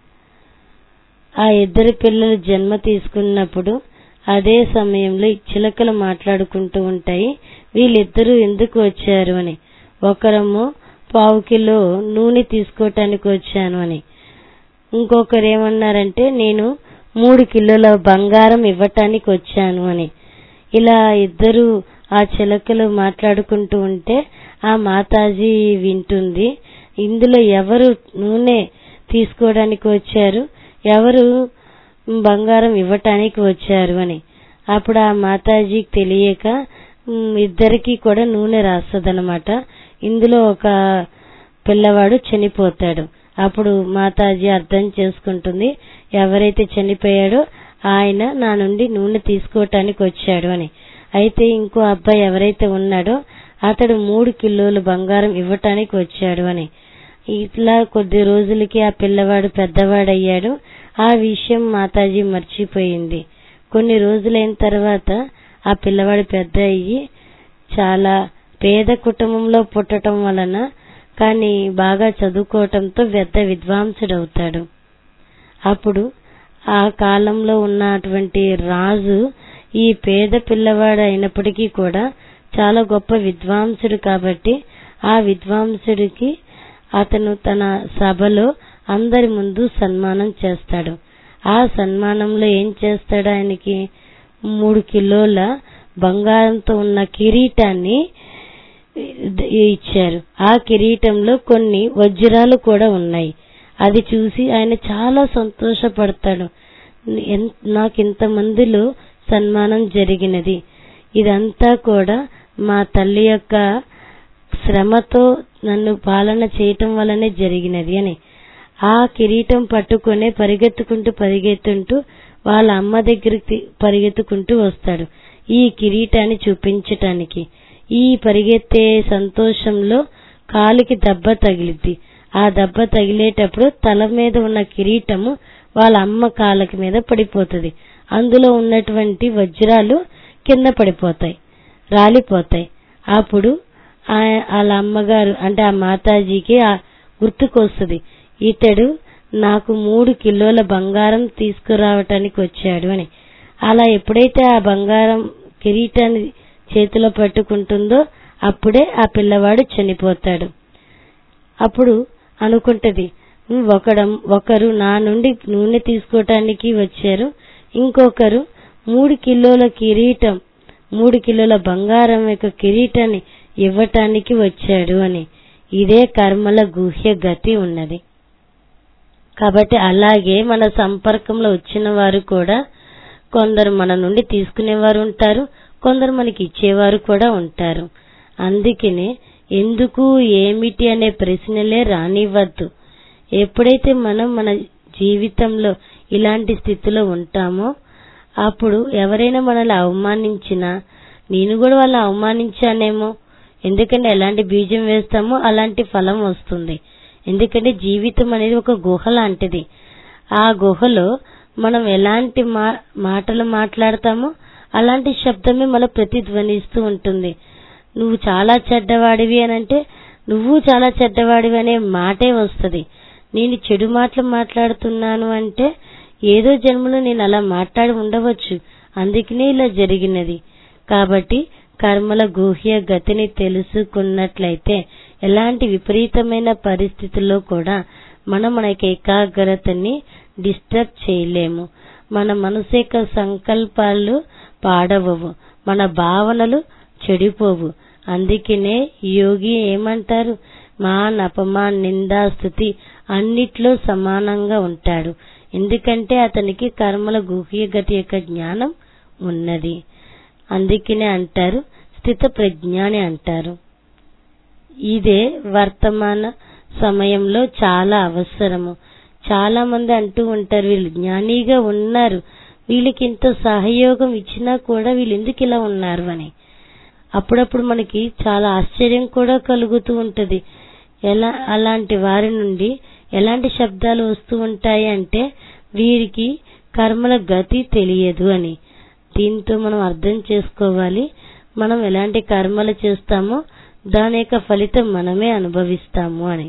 ఆ ఇద్దరు పిల్లలు జన్మ తీసుకున్నప్పుడు అదే సమయంలో ఈ చిలకలు మాట్లాడుకుంటూ ఉంటాయి వీళ్ళిద్దరూ ఎందుకు వచ్చారు అని ఒకరము పావు కిలో నూనె తీసుకోవటానికి వచ్చాను అని ఇంకొకరు ఏమన్నారంటే నేను మూడు కిలోల బంగారం ఇవ్వటానికి వచ్చాను అని ఇలా ఇద్దరు ఆ చిలకలు మాట్లాడుకుంటూ ఉంటే ఆ మాతాజీ వింటుంది ఇందులో ఎవరు నూనె తీసుకోవడానికి వచ్చారు ఎవరు బంగారం ఇవ్వటానికి వచ్చారు అని అప్పుడు ఆ మాతాజీకి తెలియక ఉమ్, ఇద్దరికి కూడా నూనె రాస్తదనమాట ఇందులో ఒక పిల్లవాడు చనిపోతాడు అప్పుడు మాతాజీ అర్థం చేసుకుంటుంది ఎవరైతే చనిపోయాడో ఆయన నా నుండి నూనె తీసుకోవటానికి వచ్చాడు అని అయితే ఇంకో అబ్బాయి ఎవరైతే ఉన్నాడో అతడు మూడు కిలోలు బంగారం ఇవ్వటానికి వచ్చాడు అని ఇట్లా కొద్ది రోజులకి ఆ పిల్లవాడు పెద్దవాడయ్యాడు ఆ విషయం మాతాజీ మర్చిపోయింది కొన్ని రోజులైన తర్వాత ఆ పిల్లవాడు పెద్ద అయ్యి చాలా పేద కుటుంబంలో పుట్టడం వలన కానీ బాగా చదువుకోవటంతో పెద్ద విద్వాంసుడవుతాడు అప్పుడు ఆ కాలంలో ఉన్నటువంటి రాజు ఈ పేద పిల్లవాడు అయినప్పటికీ కూడా చాలా గొప్ప విద్వాంసుడు కాబట్టి ఆ విద్వాంసుడికి అతను తన సభలో అందరి ముందు సన్మానం చేస్తాడు ఆ సన్మానంలో ఏం చేస్తాడు ఆయనకి మూడు కిలోల బంగారంతో ఉన్న కిరీటాన్ని ఇచ్చారు ఆ కిరీటంలో కొన్ని వజ్రాలు కూడా ఉన్నాయి అది చూసి ఆయన చాలా సంతోషపడతాడు ఎన్- నాకు ఇంతమందిలో సన్మానం జరిగినది ఇదంతా కూడా మా తల్లి యొక్క శ్రమతో నన్ను పాలన చేయటం వల్లనే జరిగినది అని ఆ కిరీటం పట్టుకునే పరిగెత్తుకుంటూ పరిగెత్తుంటూ వాళ్ళ అమ్మ దగ్గరికి పరిగెత్తుకుంటూ వస్తాడు ఈ కిరీటాన్ని చూపించటానికి ఈ పరిగెత్తే సంతోషంలో కాలికి దెబ్బ తగిలిద్ది ఆ దెబ్బ తగిలేటప్పుడు తల మీద ఉన్న కిరీటము వాళ్ళ అమ్మ కాళ్ళకి మీద పడిపోతుంది అందులో ఉన్నటువంటి వజ్రాలు కింద పడిపోతాయి రాలిపోతాయి అప్పుడు ఆ- వాళ్ళ అమ్మగారు అంటే ఆ మాతాజీకి ఆ గుర్తుకొస్తుంది ఇతడు నాకు మూడు కిలోల బంగారం తీసుకురావటానికి వచ్చాడు అని అలా ఎప్పుడైతే ఆ బంగారం కిరీటాన్ని చేతిలో పట్టుకుంటుందో అప్పుడే ఆ పిల్లవాడు చనిపోతాడు అప్పుడు అనుకుంటది "ఉమ్, ఒకడం ఒకరు నా నుండి నూనె తీసుకోవటానికి వచ్చారు ఇంకొకరు మూడు కిలోల కిరీటం మూడు కిలోల బంగారం యొక్క కిరీటాన్ని ఇవ్వటానికి వచ్చాడు అని ఇదే కర్మల గుహ్య గతి ఉన్నది కాబట్టి అలాగే మన సంపర్కంలో వచ్చిన వారు కూడా కొందరు మన నుండి తీసుకునేవారు ఉంటారు కొందరు మనకి ఇచ్చేవారు కూడా ఉంటారు అందుకనే ఎందుకు ఏమిటి అనే ప్రశ్నలే రానివ్వద్దు ఎప్పుడైతే మనం మన జీవితంలో ఇలాంటి స్థితిలో ఉంటామో అప్పుడు ఎవరైనా మనల్ని అవమానించినా నేను కూడా వాళ్ళని అవమానించానేమో ఎందుకంటే ఎలాంటి బీజం వేస్తామో అలాంటి ఫలం వస్తుంది ఎందుకంటే జీవితం అనేది ఒక గుహ లాంటిది ఆ గుహలో మనం ఎలాంటి మా మాటలు మాట్లాడతామో అలాంటి శబ్దమే మన ప్రతిధ్వనిస్తూ ఉంటుంది నువ్వు చాలా చెడ్డవాడివి అని అంటే నువ్వు చాలా చెడ్డవాడివి అనే మాటే వస్తుంది నేను చెడు మాటలు మాట్లాడుతున్నాను అంటే ఏదో జన్మలో నేను అలా మాట్లాడి ఉండవచ్చు అందుకనే ఇలా జరిగినది కాబట్టి కర్మల గుహ్య గతిని తెలుసుకున్నట్లయితే ఎలాంటి విపరీతమైన పరిస్థితుల్లో కూడా మనం మన యొక్క ఏకాగ్రతని డిస్టర్బ్ చేయలేము మన మనసు యొక్క సంకల్పాలు పాడవవు మన భావనలు చెడిపోవు అందుకనే యోగి ఏమంటారు మాన్ అపమాన్ నిందా స్థుతి అన్నిట్లో సమానంగా ఉంటాడు ఎందుకంటే అతనికి కర్మల గుహ్యగతి యొక్క జ్ఞానం ఉన్నది అందుకనే అంటారు స్థిత ప్రజ్ఞాని అంటారు ఇదే వర్తమాన సమయంలో చాలా అవసరము చాలా మంది అంటూ ఉంటారు వీళ్ళు జ్ఞానిగా ఉన్నారు వీళ్ళకి ఇంత సహయోగం ఇచ్చినా కూడా వీళ్ళు ఎందుకు ఇలా ఉన్నారు అని అప్పుడప్పుడు మనకి చాలా ఆశ్చర్యం కూడా కలుగుతూ ఉంటది ఎలా అలాంటి వారి నుండి ఎలాంటి శబ్దాలు వస్తూ ఉంటాయి అంటే వీరికి కర్మల గతి తెలియదు అని దీంతో మనం అర్థం చేసుకోవాలి మనం ఎలాంటి కర్మలు చేస్తామో దాని యొక్క ఫలితం మనమే అనుభవిస్తాము అని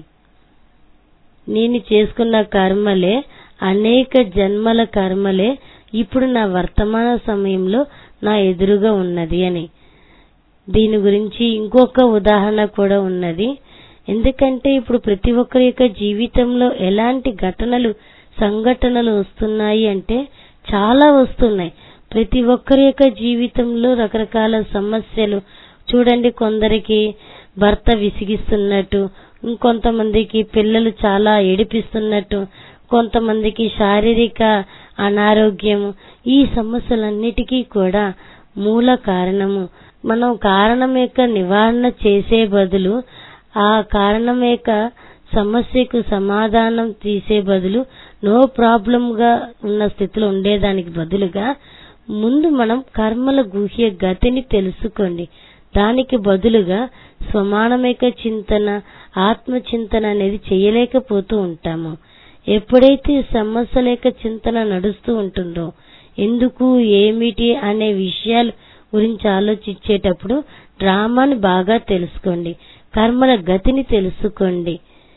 నేను చేసుకున్న కర్మలే అనేక జన్మల కర్మలే ఇప్పుడు నా వర్తమాన సమయంలో నా ఎదురుగా ఉన్నది అని దీని గురించి ఇంకొక ఉదాహరణ కూడా ఉన్నది ఎందుకంటే ఇప్పుడు ప్రతి ఒక్కరి యొక్క జీవితంలో ఎలాంటి ఘటనలు సంఘటనలు వస్తున్నాయి అంటే చాలా వస్తున్నాయి ప్రతి ఒక్కరి యొక్క జీవితంలో రకరకాల సమస్యలు చూడండి కొందరికి భర్త విసిగిస్తున్నట్టు ఇంకొంతమందికి పిల్లలు చాలా ఏడిపిస్తున్నట్టు కొంతమందికి శారీరక అనారోగ్యం ఈ సమస్యలన్నిటికీ కూడా మూల కారణము మనం కారణం యొక్క నివారణ చేసే బదులు ఆ కారణం యొక్క సమస్యకు సమాధానం తీసే బదులు నో ప్రాబ్లం గా ఉన్న స్థితిలో ఉండేదానికి బదులుగా ముందు మనం కర్మల గుహ్య గతిని తెలుసుకోండి దానికి బదులుగా స్వమానమేక చింతన ఆత్మ చింతన అనేది చేయలేకపోతూ ఉంటాము ఎప్పుడైతే సమస్యల యొక్క చింతన నడుస్తూ ఉంటుందో ఎందుకు ఏమిటి అనే విషయాలు గురించి ఆలోచించేటప్పుడు డ్రామాని బాగా తెలుసుకోండి కర్మల గతిని తెలుసుకోండి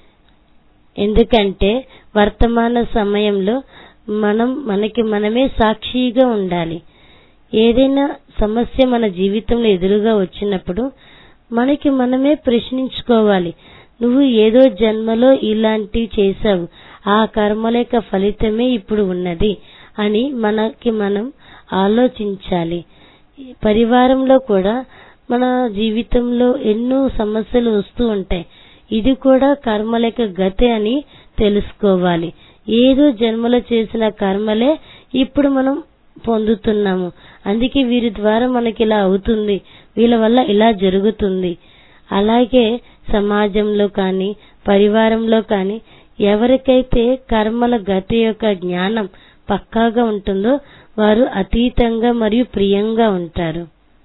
ఎందుకంటే వర్తమాన సమయంలో మనం మనకి మనమే సాక్షిగా ఉండాలి ఏదైనా సమస్య మన జీవితంలో ఎదురుగా వచ్చినప్పుడు మనకి మనమే ప్రశ్నించుకోవాలి నువ్వు ఏదో జన్మలో ఇలాంటివి చేశావు ఆ కర్మల యొక్క ఫలితమే ఇప్పుడు ఉన్నది అని మనకి మనం ఆలోచించాలి పరివారంలో కూడా మన జీవితంలో ఎన్నో సమస్యలు వస్తూ ఉంటాయి ఇది కూడా కర్మల యొక్క గతి అని తెలుసుకోవాలి ఏదో జన్మలో చేసిన కర్మలే ఇప్పుడు మనం పొందుతున్నాము అందుకే వీరి ద్వారా మనకి ఇలా అవుతుంది వీళ్ళ వల్ల ఇలా జరుగుతుంది అలాగే సమాజంలో కానీ పరివారంలో కానీ ఎవరికైతే కర్మల గతి యొక్క జ్ఞానం పక్కాగా ఉంటుందో వారు అతీతంగా మరియు ప్రియంగా ఉంటారు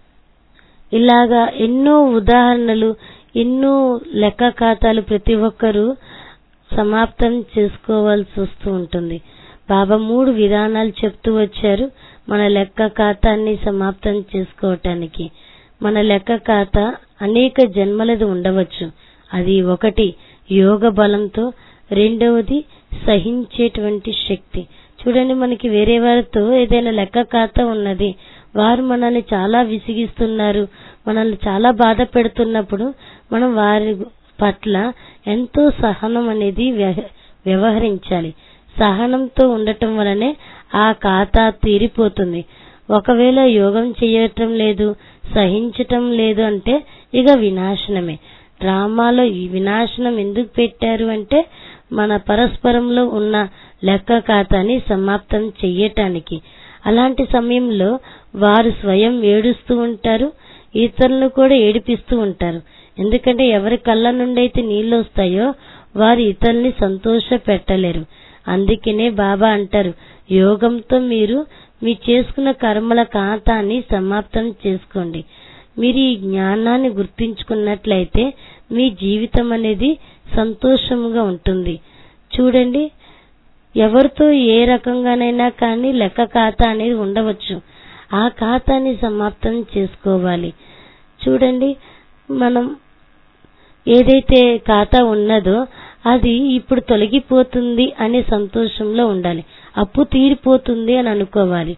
ఇలాగా ఎన్నో ఉదాహరణలు ఎన్నో లెక్క ఖాతాలు ప్రతి ఒక్కరూ సమాప్తం చేసుకోవాల్సి వస్తూ ఉంటుంది బాబా మూడు విధానాలు చెప్తూ వచ్చారు మన లెక్క ఖాతాన్ని సమాప్తం చేసుకోవటానికి మన లెక్క ఖాతా అనేక జన్మలది ఉండవచ్చు అది ఒకటి యోగ బలంతో రెండవది సహించేటువంటి శక్తి చూడండి మనకి వేరే వారితో ఏదైనా లెక్క ఖాతా ఉన్నది వారు మనల్ని చాలా విసిగిస్తున్నారు మనల్ని చాలా బాధ పెడుతున్నప్పుడు మనం వారి పట్ల ఎంతో సహనం అనేది వ్యవహరించాలి సహనంతో ఉండటం వలనే ఆ ఖాతా తీరిపోతుంది ఒకవేళ యోగం చేయటం లేదు సహించటం లేదు అంటే ఇక వినాశనమే డ్రామాలో ఈ వినాశనం ఎందుకు పెట్టారు అంటే మన పరస్పరంలో ఉన్న లెక్క ఖాతాని సమాప్తం చెయ్యటానికి అలాంటి సమయంలో వారు స్వయం ఏడుస్తూ ఉంటారు ఇతరులను కూడా ఏడిపిస్తూ ఉంటారు ఎందుకంటే ఎవరి కళ్ళ నుండి అయితే నీళ్లు వస్తాయో వారు ఇతరుల్ని సంతోష పెట్టలేరు అందుకనే బాబా అంటారు యోగంతో మీరు మీ చేసుకున్న కర్మల ఖాతాన్ని సమాప్తం చేసుకోండి మీరు ఈ జ్ఞానాన్ని గుర్తించుకున్నట్లయితే మీ జీవితం అనేది సంతోషంగా ఉంటుంది చూడండి ఎవరితో ఏ రకంగానైనా కానీ లెక్క ఖాతా అనేది ఉండవచ్చు ఆ ఖాతాని సమాప్తం చేసుకోవాలి చూడండి మనం ఏదైతే ఖాతా ఉన్నదో అది ఇప్పుడు తొలగిపోతుంది అనే సంతోషంలో ఉండాలి అప్పు తీరిపోతుంది అని అనుకోవాలి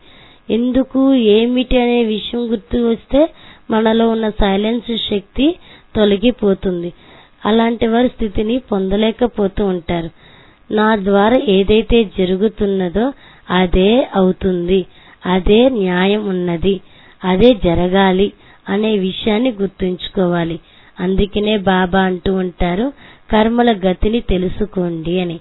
ఎందుకు ఏమిటి అనే విషయం గుర్తు వస్తే మనలో ఉన్న సైలెన్స్ శక్తి తొలగిపోతుంది అలాంటి వారి స్థితిని పొందలేకపోతూ ఉంటారు నా ద్వారా ఏదైతే జరుగుతున్నదో అదే అవుతుంది అదే న్యాయం ఉన్నది అదే జరగాలి అనే విషయాన్ని గుర్తుంచుకోవాలి అందుకనే బాబా అంటూ ఉంటారు కర్మల గతిని తెలుసుకోండి అని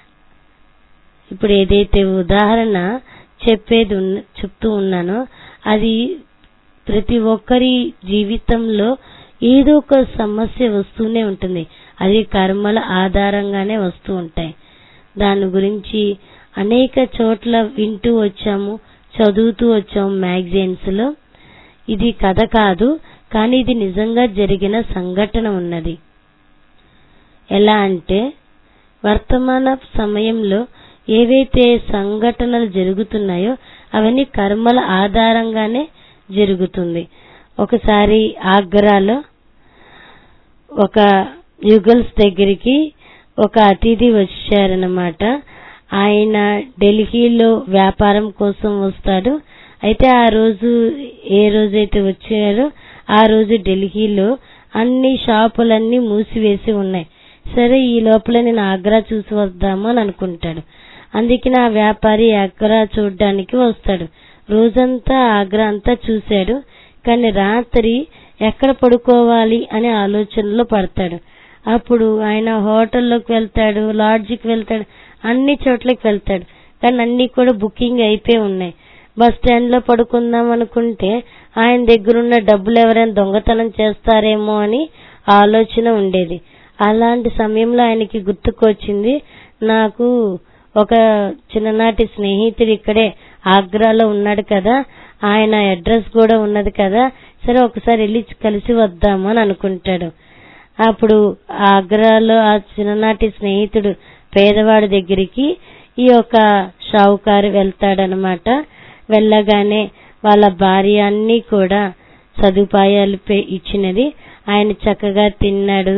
ఇప్పుడు ఏదైతే ఉదాహరణ చెప్పేది ఉన్న- చెప్తూ ఉన్నానో అది ప్రతి ఒక్కరి జీవితంలో ఏదో ఒక సమస్య వస్తూనే ఉంటుంది అది కర్మల ఆధారంగానే వస్తూ ఉంటాయి దాని గురించి అనేక చోట్ల వింటూ వచ్చాము చదువుతూ వచ్చాము మ్యాగజైన్స్ లో ఇది కథ కాదు కానీ ఇది నిజంగా జరిగిన సంఘటన ఉన్నది ఎలా అంటే వర్తమాన సమయంలో ఏవైతే సంఘటనలు జరుగుతున్నాయో అవన్నీ కర్మల ఆధారంగానే జరుగుతుంది ఒకసారి ఆగ్రాలో ఒక యుగల్స్ దగ్గరికి ఒక అతిథి వచ్చారనమాట ఆయన ఢిల్లీలో వ్యాపారం కోసం వస్తాడు అయితే ఆ రోజు ఏ రోజైతే వచ్చారో ఆ రోజు ఢిల్లీలో అన్ని షాపులన్నీ మూసివేసి ఉన్నాయి సరే ఈ లోపల నేను ఆగ్రా చూసి వద్దాము అని అనుకుంటాడు అందుకే నా వ్యాపారి ఆగ్రా చూడ్డానికి వస్తాడు రోజంతా ఆగ్రా అంతా చూశాడు కానీ రాత్రి ఎక్కడ పడుకోవాలి అనే ఆలోచనలో పడతాడు అప్పుడు ఆయన హోటల్లోకి వెళ్తాడు లాడ్జికి వెళ్తాడు అన్ని చోట్లకి వెళ్తాడు కానీ అన్ని కూడా బుకింగ్ అయిపోయి ఉన్నాయి బస్ స్టాండ్ లో పడుకుందాం అనుకుంటే ఆయన దగ్గరున్న డబ్బులు ఎవరైనా దొంగతనం చేస్తారేమో అని ఆలోచన ఉండేది అలాంటి సమయంలో ఆయనకి గుర్తుకొచ్చింది నాకు ఒక చిన్ననాటి స్నేహితుడు ఇక్కడే ఆగ్రాలో ఉన్నాడు కదా ఆయన అడ్రస్ కూడా ఉన్నది కదా సరే ఒకసారి వెళ్ళి కలిసి వద్దాము అని అనుకుంటాడు అప్పుడు ఆగ్రాలో ఆ చిన్ననాటి స్నేహితుడు పేదవాడి దగ్గరికి ఈ యొక్క షావుకారు వెళ్తాడనమాట వెళ్ళగానే వాళ్ళ భార్య అన్ని కూడా సదుపాయాలు పె- ఇచ్చినది ఆయన చక్కగా తిన్నాడు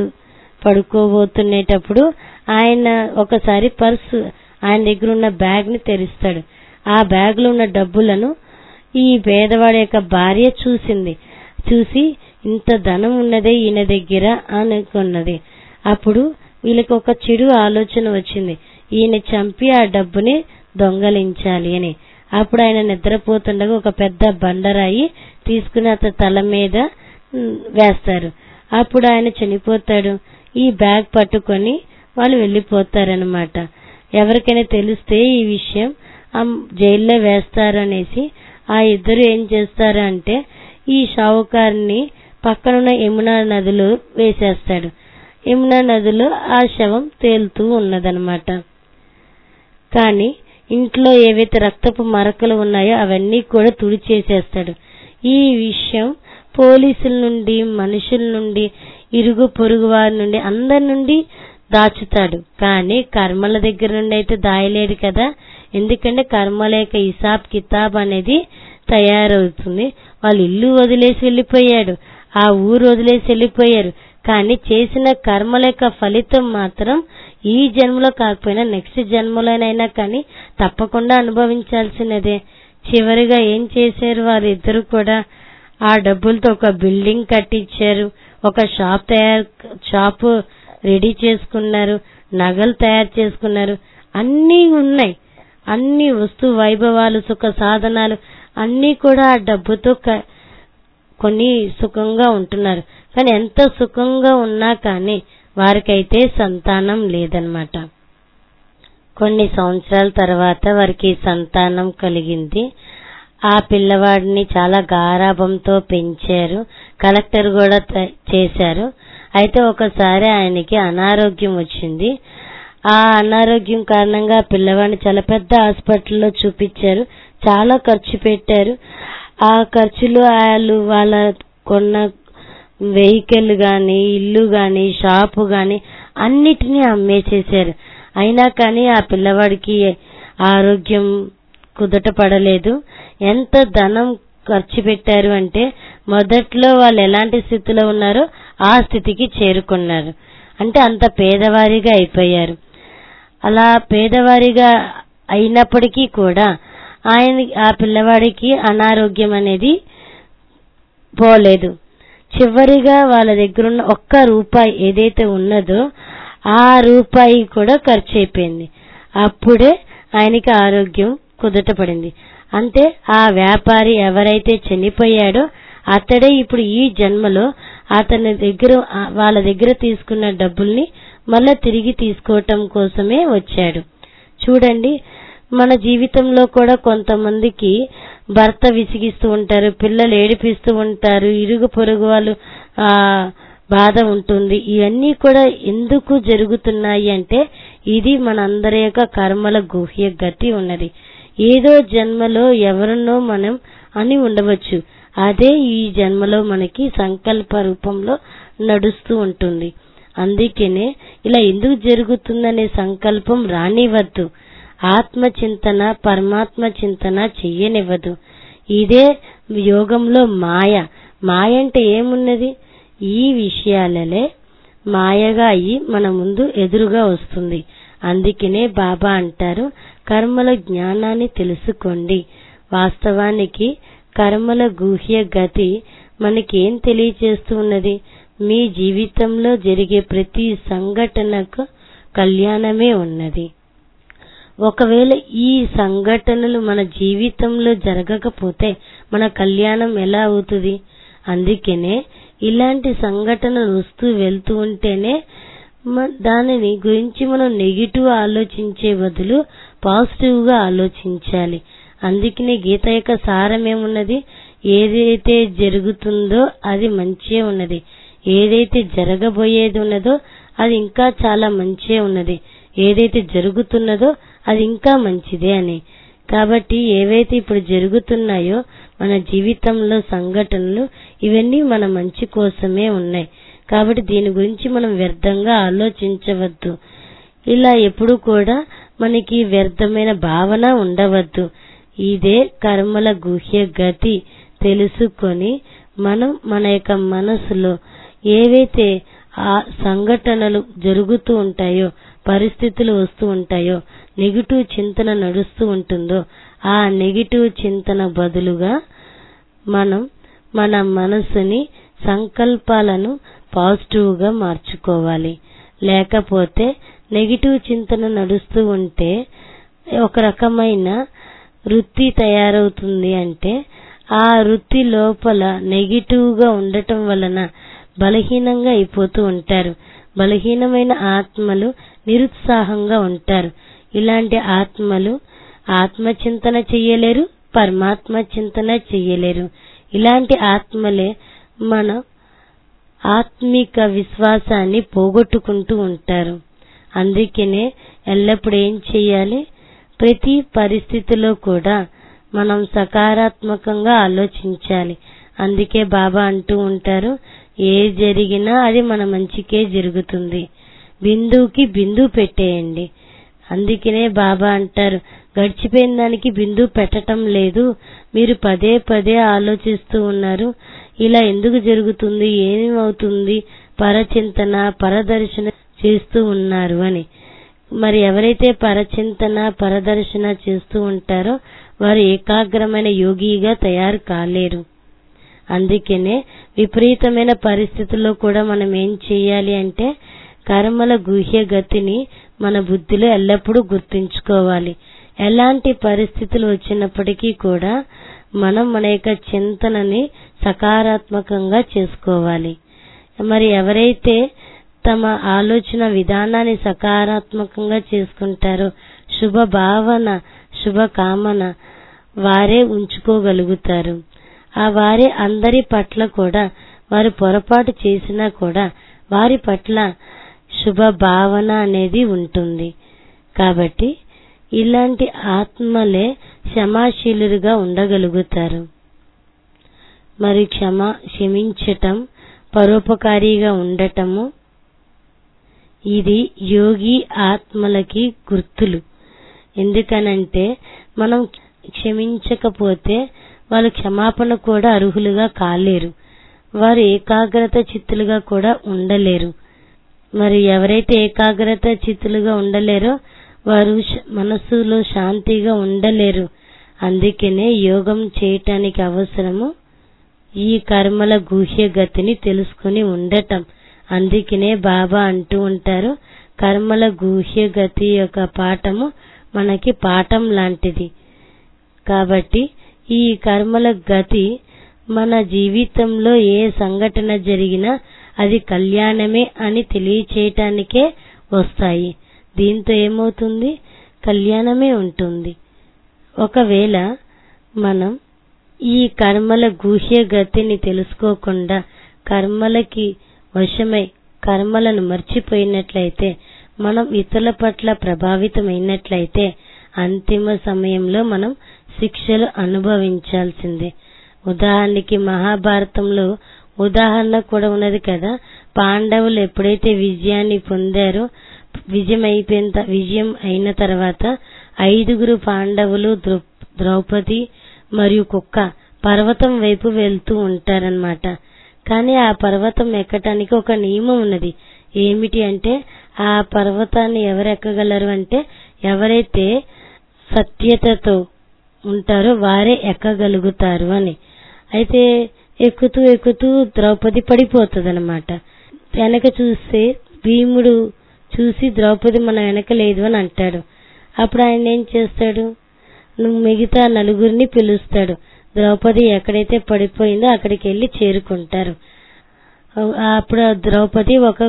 పడుకోబోతునేటప్పుడు ఆయన ఒకసారి పర్సు ఆయన దగ్గర ఉన్న బ్యాగ్ ని తెరుస్తాడు ఆ బ్యాగ్ లో ఉన్న డబ్బులను ఈ పేదవాడి యొక్క భార్య చూసింది చూసి ఇంత ధనం ఉన్నదే ఈయన దగ్గర అనుకున్నది అప్పుడు వీళ్ళకి ఒక చెడు ఆలోచన వచ్చింది ఈయన చంపి ఆ డబ్బుని దొంగలించాలి అని అప్పుడు ఆయన నిద్రపోతుండగా ఒక పెద్ద బండరాయి తీసుకుని అతని తల మీద ఉమ్, వేస్తారు అప్పుడు ఆయన చనిపోతాడు ఈ బ్యాగ్ పట్టుకొని వాళ్ళు వెళ్ళిపోతారనమాట ఎవరికైనా తెలిస్తే ఈ విషయం ఆ జైల్లో వేస్తారు అనేసి ఆ ఇద్దరు ఏం చేస్తారు అంటే ఈ షావుకారుని పక్కనున్న యమునా నదిలో వేసేస్తాడు యమునా నదిలో ఆ శవం తేలుతూ ఉన్నదనమాట కానీ ఇంట్లో ఏవైతే రక్తపు మరకలు ఉన్నాయో అవన్నీ కూడా తుడిచేసేస్తాడు ఈ విషయం పోలీసుల నుండి మనుషుల నుండి ఇరుగు పొరుగు వారి నుండి అందరి నుండి దాచుతాడు కానీ కర్మల దగ్గర నుండి అయితే దాయలేడు కదా ఎందుకంటే కర్మల యొక్క హిసాబ్ కితాబ్ అనేది తయారవుతుంది వాళ్ళు ఇల్లు వదిలేసి వెళ్ళిపోయాడు ఆ ఊరు వదిలేసి వెళ్ళిపోయారు కానీ చేసిన కర్మల యొక్క ఫలితం మాత్రం ఈ జన్మలో కాకపోయినా నెక్స్ట్ జన్మలోనైనా కానీ తప్పకుండా అనుభవించాల్సినదే చివరిగా ఏం చేశారు వారిద్దరు కూడా ఆ డబ్బులతో ఒక బిల్డింగ్ కట్టించారు ఒక షాప్ తయారు షాపు రెడీ చేసుకున్నారు నగలు తయారు చేసుకున్నారు అన్నీ ఉన్నాయి అన్ని వస్తు వైభవాలు సుఖ సాధనాలు అన్నీ కూడా ఆ డబ్బుతో క- కొన్ని సుఖంగా ఉంటున్నారు కానీ ఎంత సుఖంగా ఉన్నా కానీ వారికైతే సంతానం లేదనమాట కొన్ని సంవత్సరాల తర్వాత వారికి సంతానం కలిగింది ఆ పిల్లవాడిని చాలా గారాభంతో పెంచారు కలెక్టర్ కూడా త- చేశారు అయితే ఒకసారి ఆయనకి అనారోగ్యం వచ్చింది ఆ అనారోగ్యం కారణంగా ఆ పిల్లవాడిని చాలా పెద్ద హాస్పిటల్లో చూపించారు చాలా ఖర్చు పెట్టారు ఆ ఖర్చులు వాళ్ళు వాళ్ళ కొన్న వెహికల్ గాని ఇల్లు గాని షాపు గాని అన్నిటినీ అమ్మేసేశారు అయినా కానీ ఆ పిల్లవాడికి ఆరోగ్యం కుదట పడలేదు ఎంత ధనం ఖర్చు పెట్టారు అంటే మొదట్లో వాళ్ళు ఎలాంటి స్థితిలో ఉన్నారో ఆ స్థితికి చేరుకున్నారు అంటే అంత పేదవారిగా అయిపోయారు అలా పేదవారిగా అయినప్పటికీ కూడా ఆయన ఆ పిల్లవాడికి అనారోగ్యం అనేది పోలేదు చివరిగా వాళ్ళ దగ్గర ఉన్న ఒక్క రూపాయి ఏదైతే ఉన్నదో ఆ రూపాయి కూడా ఖర్చు అయిపోయింది అప్పుడే ఆయనకి ఆరోగ్యం కుదుట పడింది అంటే ఆ వ్యాపారి ఎవరైతే చనిపోయాడో అతడే ఇప్పుడు ఈ జన్మలో అతని దగ్గర ఆ- వాళ్ళ దగ్గర తీసుకున్న డబ్బుల్ని మళ్ళా తిరిగి తీసుకోవటం కోసమే వచ్చాడు చూడండి మన జీవితంలో కూడా కొంతమందికి భర్త విసిగిస్తూ ఉంటారు పిల్లలు ఏడిపిస్తూ ఉంటారు ఇరుగు పొరుగు వాళ్ళు ఆ బాధ ఉంటుంది ఇవన్నీ కూడా ఎందుకు జరుగుతున్నాయి అంటే ఇది మనందరి యొక్క కర్మల గుహ్య గతి ఉన్నది ఏదో జన్మలో ఎవరినో మనం అని ఉండవచ్చు అదే ఈ జన్మలో మనకి సంకల్ప రూపంలో నడుస్తూ ఉంటుంది అందుకనే ఇలా ఎందుకు జరుగుతుందనే సంకల్పం రానివ్వద్దు ఆత్మ చింతన పరమాత్మ చింతన చెయ్యనివ్వదు ఇదే యోగంలో మాయ మాయ అంటే ఏమున్నది ఈ విషయాలలే మాయగా అయ్యి మన ముందు ఎదురుగా వస్తుంది అందుకనే బాబా అంటారు కర్మల జ్ఞానాన్ని తెలుసుకోండి వాస్తవానికి కర్మల గుహ్య గతి మనకేం తెలియచేస్తూ ఉన్నది మీ జీవితంలో జరిగే ప్రతి సంఘటనకు కళ్యాణమే ఉన్నది ఒకవేళ ఈ సంఘటనలు మన జీవితంలో జరగకపోతే మన కళ్యాణం ఎలా అవుతుంది అందుకనే ఇలాంటి సంఘటనలు వస్తూ వెళ్తూ ఉంటేనే మ- దానిని గురించి మనం నెగిటివ్ ఆలోచించే బదులు పాజిటివ్ గా ఆలోచించాలి అందుకనే గీత యొక్క సారం ఏమున్నది ఏదైతే జరుగుతుందో అది మంచే ఉన్నది ఏదైతే జరగబోయేది ఉన్నదో అది ఇంకా చాలా మంచే ఉన్నది ఏదైతే జరుగుతున్నదో అది ఇంకా మంచిదే అని కాబట్టి ఏవైతే ఇప్పుడు జరుగుతున్నాయో మన జీవితంలో సంఘటనలు ఇవన్నీ మన మంచి కోసమే ఉన్నాయి కాబట్టి దీని గురించి మనం వ్యర్థంగా ఆలోచించవద్దు ఇలా ఎప్పుడు కూడా మనకి వ్యర్థమైన భావన ఉండవద్దు ఇదే కర్మల గుహ్య గతి తెలుసుకొని మనం మన యొక్క మనసులో ఏవైతే ఆ సంఘటనలు జరుగుతూ ఉంటాయో పరిస్థితులు వస్తూ ఉంటాయో నెగిటివ్ చింతన నడుస్తూ ఉంటుందో ఆ నెగిటివ్ చింతన బదులుగా మనం మన మనసుని సంకల్పాలను పాజిటివ్ గా మార్చుకోవాలి లేకపోతే నెగిటివ్ చింతన నడుస్తూ ఉంటే ఒక రకమైన వృత్తి తయారవుతుంది అంటే ఆ వృత్తి లోపల నెగిటివ్ గా ఉండటం వలన బలహీనంగా అయిపోతూ ఉంటారు బలహీనమైన ఆత్మలు నిరుత్సాహంగా ఉంటారు ఇలాంటి ఆత్మలు ఆత్మచింతన చెయ్యలేరు పరమాత్మ చింతన చెయ్యలేరు ఇలాంటి ఆత్మలే మన ఆత్మిక విశ్వాసాన్ని పోగొట్టుకుంటూ ఉంటారు అందుకనే ఎల్లప్పుడూ ఏం చెయ్యాలి ప్రతి పరిస్థితిలో కూడా మనం సకారాత్మకంగా ఆలోచించాలి అందుకే బాబా అంటూ ఉంటారు ఏ జరిగినా అది మన మంచికే జరుగుతుంది బిందువుకి బిందువు పెట్టేయండి అందుకనే బాబా అంటారు గడిచిపోయిన దానికి బిందువు పెట్టటం లేదు మీరు పదే పదే ఆలోచిస్తూ ఉన్నారు ఇలా ఎందుకు జరుగుతుంది ఏమవుతుంది పరచింతన పరదర్శన చేస్తూ ఉన్నారు అని మరి ఎవరైతే పరచింతన పరదర్శన చేస్తూ ఉంటారో వారు ఏకాగ్రమైన యోగిగా తయారు కాలేరు అందుకనే విపరీతమైన పరిస్థితుల్లో కూడా మనం ఏం చేయాలి అంటే కర్మల గుహ్య గతిని మన బుద్ధిలో ఎల్లప్పుడూ గుర్తుంచుకోవాలి ఎలాంటి పరిస్థితులు వచ్చినప్పటికీ కూడా మనం మన యొక్క చింతనని సకారాత్మకంగా చేసుకోవాలి మరి ఎవరైతే తమ ఆలోచన విధానాన్ని సకారాత్మకంగా చేసుకుంటారో శుభ భావన శుభ కామన వారే ఉంచుకోగలుగుతారు ఆ వారే అందరి పట్ల కూడా వారు పొరపాటు చేసినా కూడా వారి పట్ల శుభ భావన అనేది ఉంటుంది కాబట్టి ఇలాంటి ఆత్మలే క్షమాశీలుగా ఉండగలుగుతారు మరి క్షమ క్షమించటం పరోపకారిగా ఉండటము ఇది యోగి ఆత్మలకి గుర్తులు ఎందుకనంటే మనం క్షమించకపోతే వాళ్ళు క్షమాపణ కూడా అర్హులుగా కాలేరు వారు ఏకాగ్రత చిత్తులుగా కూడా ఉండలేరు మరి ఎవరైతే ఏకాగ్రత చిత్తులుగా ఉండలేరో వారు శ- మనస్సులో శాంతిగా ఉండలేరు అందుకనే యోగం చేయటానికి అవసరము ఈ కర్మల గుహ్య గతిని తెలుసుకుని ఉండటం అందుకనే బాబా అంటూ ఉంటారు కర్మల గుహ్య గతి యొక్క పాఠము మనకి పాఠం లాంటిది కాబట్టి ఈ కర్మల గతి మన జీవితంలో ఏ సంఘటన జరిగినా అది కళ్యాణమే అని తెలియచేయటానికే వస్తాయి దీంతో ఏమవుతుంది కళ్యాణమే ఉంటుంది ఒకవేళ మనం ఈ కర్మల గుహ్య గతిని తెలుసుకోకుండా కర్మలకి వశమై కర్మలను మర్చిపోయినట్లయితే మనం ఇతరుల పట్ల ప్రభావితమైనట్లయితే అంతిమ సమయంలో మనం శిక్షలు అనుభవించాల్సిందే ఉదాహరణకి మహాభారతంలో ఉదాహరణ కూడా ఉన్నది కదా పాండవులు ఎప్పుడైతే విజయాన్ని పొందారో విజయం అయిపోయిన విజయం అయిన తర్వాత ఐదుగురు పాండవులు ద్రౌపది మరియు కుక్క పర్వతం వైపు వెళ్తూ ఉంటారనమాట కానీ ఆ పర్వతం ఎక్కటానికి ఒక నియమం ఉన్నది ఏమిటి అంటే ఆ పర్వతాన్ని ఎవరు ఎక్కగలరు అంటే ఎవరైతే సత్యతతో ఉంటారో వారే ఎక్కగలుగుతారు అని అయితే ఎక్కుతూ ఎక్కుతూ ద్రౌపది పడిపోతుంది అనమాట వెనక చూస్తే భీముడు చూసి ద్రౌపది మన వెనక లేదు అని అంటాడు అప్పుడు ఆయన ఏం చేస్తాడు నువ్వు మిగతా నలుగురిని పిలుస్తాడు ద్రౌపది ఎక్కడైతే పడిపోయిందో అక్కడికి వెళ్ళి చేరుకుంటారు అప్పుడు ద్రౌపది ఒక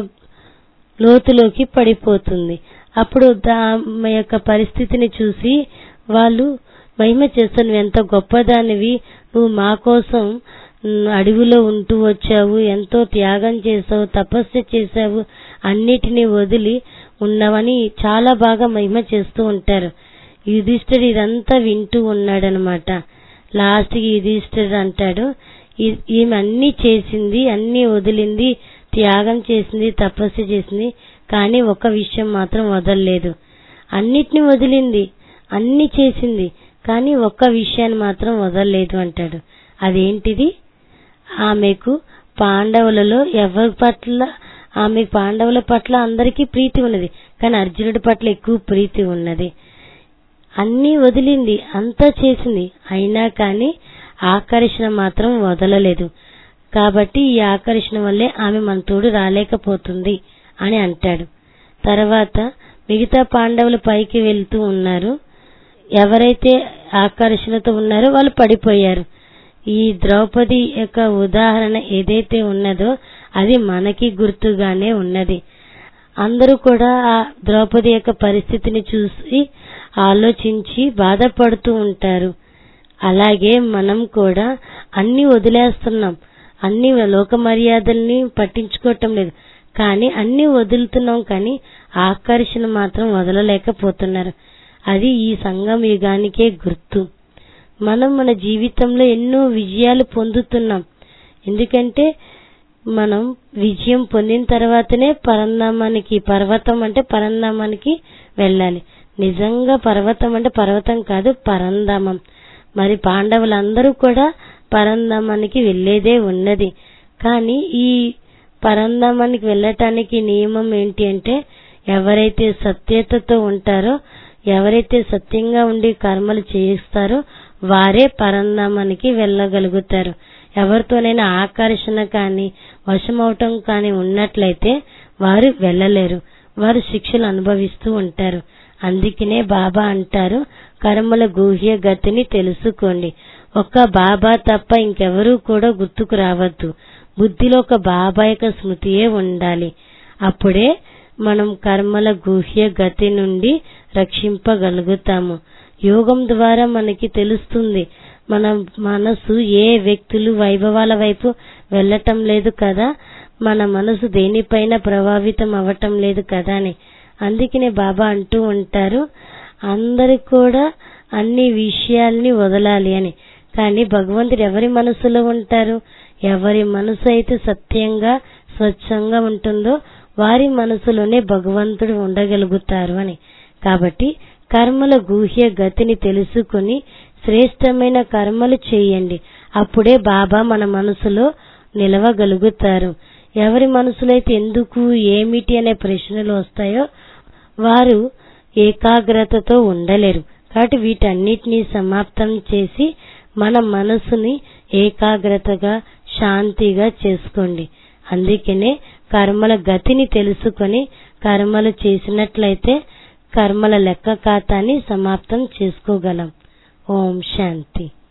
లోతులోకి పడిపోతుంది అప్పుడు ఆమె యొక్క పరిస్థితిని చూసి వాళ్ళు మహిమ చేస్తావు నువ్వు ఎంత గొప్పదానివి నువ్వు మా కోసం అడవిలో ఉంటూ వచ్చావు ఎంతో త్యాగం చేసావు తపస్సు చేసావు అన్నిటినీ వదిలి ఉన్నవని చాలా బాగా మహిమ చేస్తూ ఉంటారు యుధిష్ఠుడు ఇదంతా వింటూ ఉన్నాడనమాట లాస్ట్ కి యుధిష్ఠుడు అంటాడు ఈమె అన్ని చేసింది అన్ని వదిలింది త్యాగం చేసింది తపస్సు చేసింది కానీ ఒక విషయం మాత్రం వదలలేదు అన్నిటిని వదిలింది అన్ని చేసింది కానీ ఒక్క విషయాన్ని మాత్రం వదలలేదు అంటాడు అదేంటిది ఆమెకు పాండవులలో ఎవరి పట్ల ఆమె పాండవుల పట్ల అందరికీ ప్రీతి ఉన్నది కానీ అర్జునుడి పట్ల ఎక్కువ ప్రీతి ఉన్నది అన్నీ వదిలింది అంతా చేసింది అయినా కానీ ఆకర్షణ మాత్రం వదలలేదు కాబట్టి ఈ ఆకర్షణ వల్లే ఆమె మన తోడు రాలేకపోతుంది అని అంటాడు తర్వాత మిగతా పాండవులు పైకి వెళ్తూ ఉన్నారు ఎవరైతే ఆకర్షణతో ఉన్నారో వాళ్ళు పడిపోయారు ఈ ద్రౌపది యొక్క ఉదాహరణ ఏదైతే ఉన్నదో అది మనకి గుర్తుగానే ఉన్నది అందరూ కూడా ఆ ద్రౌపది యొక్క పరిస్థితిని చూసి ఆలోచించి బాధపడుతూ ఉంటారు అలాగే మనం కూడా అన్ని వదిలేస్తున్నాం అన్ని లోక మర్యాదల్ని పట్టించుకోవటం లేదు కానీ అన్ని వదులుతున్నాం కానీ ఆకర్షణ మాత్రం వదలలేకపోతున్నారు అది ఈ సంఘం యుగానికే గుర్తు మనం మన జీవితంలో ఎన్నో విజయాలు పొందుతున్నాం ఎందుకంటే మనం విజయం పొందిన తర్వాతనే పరంధామానికి పర్వతం అంటే పరంధామానికి వెళ్ళాలి నిజంగా పర్వతం అంటే పర్వతం కాదు పరంధామం మరి పాండవులందరూ కూడా పరంధామానికి వెళ్ళేదే ఉన్నది కానీ ఈ పరంధామానికి వెళ్ళటానికి నియమం ఏంటి అంటే ఎవరైతే సత్యతతో ఉంటారో ఎవరైతే సత్యంగా ఉండి కర్మలు చేయిస్తారో వారే పరంధామానికి వెళ్ళగలుగుతారు ఎవరితోనైనా ఆకర్షణ కానీ వశమవటం కానీ ఉన్నట్లయితే వారు వెళ్ళలేరు వారు శిక్షలు అనుభవిస్తూ ఉంటారు అందుకనే బాబా అంటారు కర్మల గుహ్య గతిని తెలుసుకోండి ఒక్క బాబా తప్ప ఇంకెవరూ కూడా గుర్తుకు రావద్దు బుద్ధిలో ఒక బాబా యొక్క స్మృతియే ఉండాలి అప్పుడే మనం కర్మల గుహ్య గతి నుండి రక్షింపగలుగుతాము యోగం ద్వారా మనకి తెలుస్తుంది మన మనసు ఏ వ్యక్తులు వైభవాల వైపు వెళ్ళటం లేదు కదా మన మనసు దేనిపైన ప్రభావితం అవ్వటం లేదు కదా అని అందుకనే బాబా అంటూ ఉంటారు అందరికి కూడా అన్ని విషయాల్ని వదలాలి అని కానీ భగవంతుడు ఎవరి మనసులో ఉంటారు ఎవరి మనసు అయితే సత్యంగా స్వచ్ఛంగా ఉంటుందో వారి మనసులోనే భగవంతుడు ఉండగలుగుతారు అని కాబట్టి కర్మల గుహ్య గతిని తెలుసుకుని శ్రేష్టమైన కర్మలు చేయండి అప్పుడే బాబా మన మనసులో నిలవగలుగుతారు ఎవరి మనసులో అయితే ఎందుకు ఏమిటి అనే ప్రశ్నలు వస్తాయో వారు ఏకాగ్రతతో ఉండలేరు కాబట్టి వీటన్నిటినీ సమాప్తం చేసి మన మనసుని ఏకాగ్రతగా శాంతిగా చేసుకోండి అందుకనే కర్మల గతిని తెలుసుకొని కర్మలు చేసినట్లయితే కర్మల లెక్క ఖాతాని సమాప్తం చేసుకోగలం ఓం శాంతి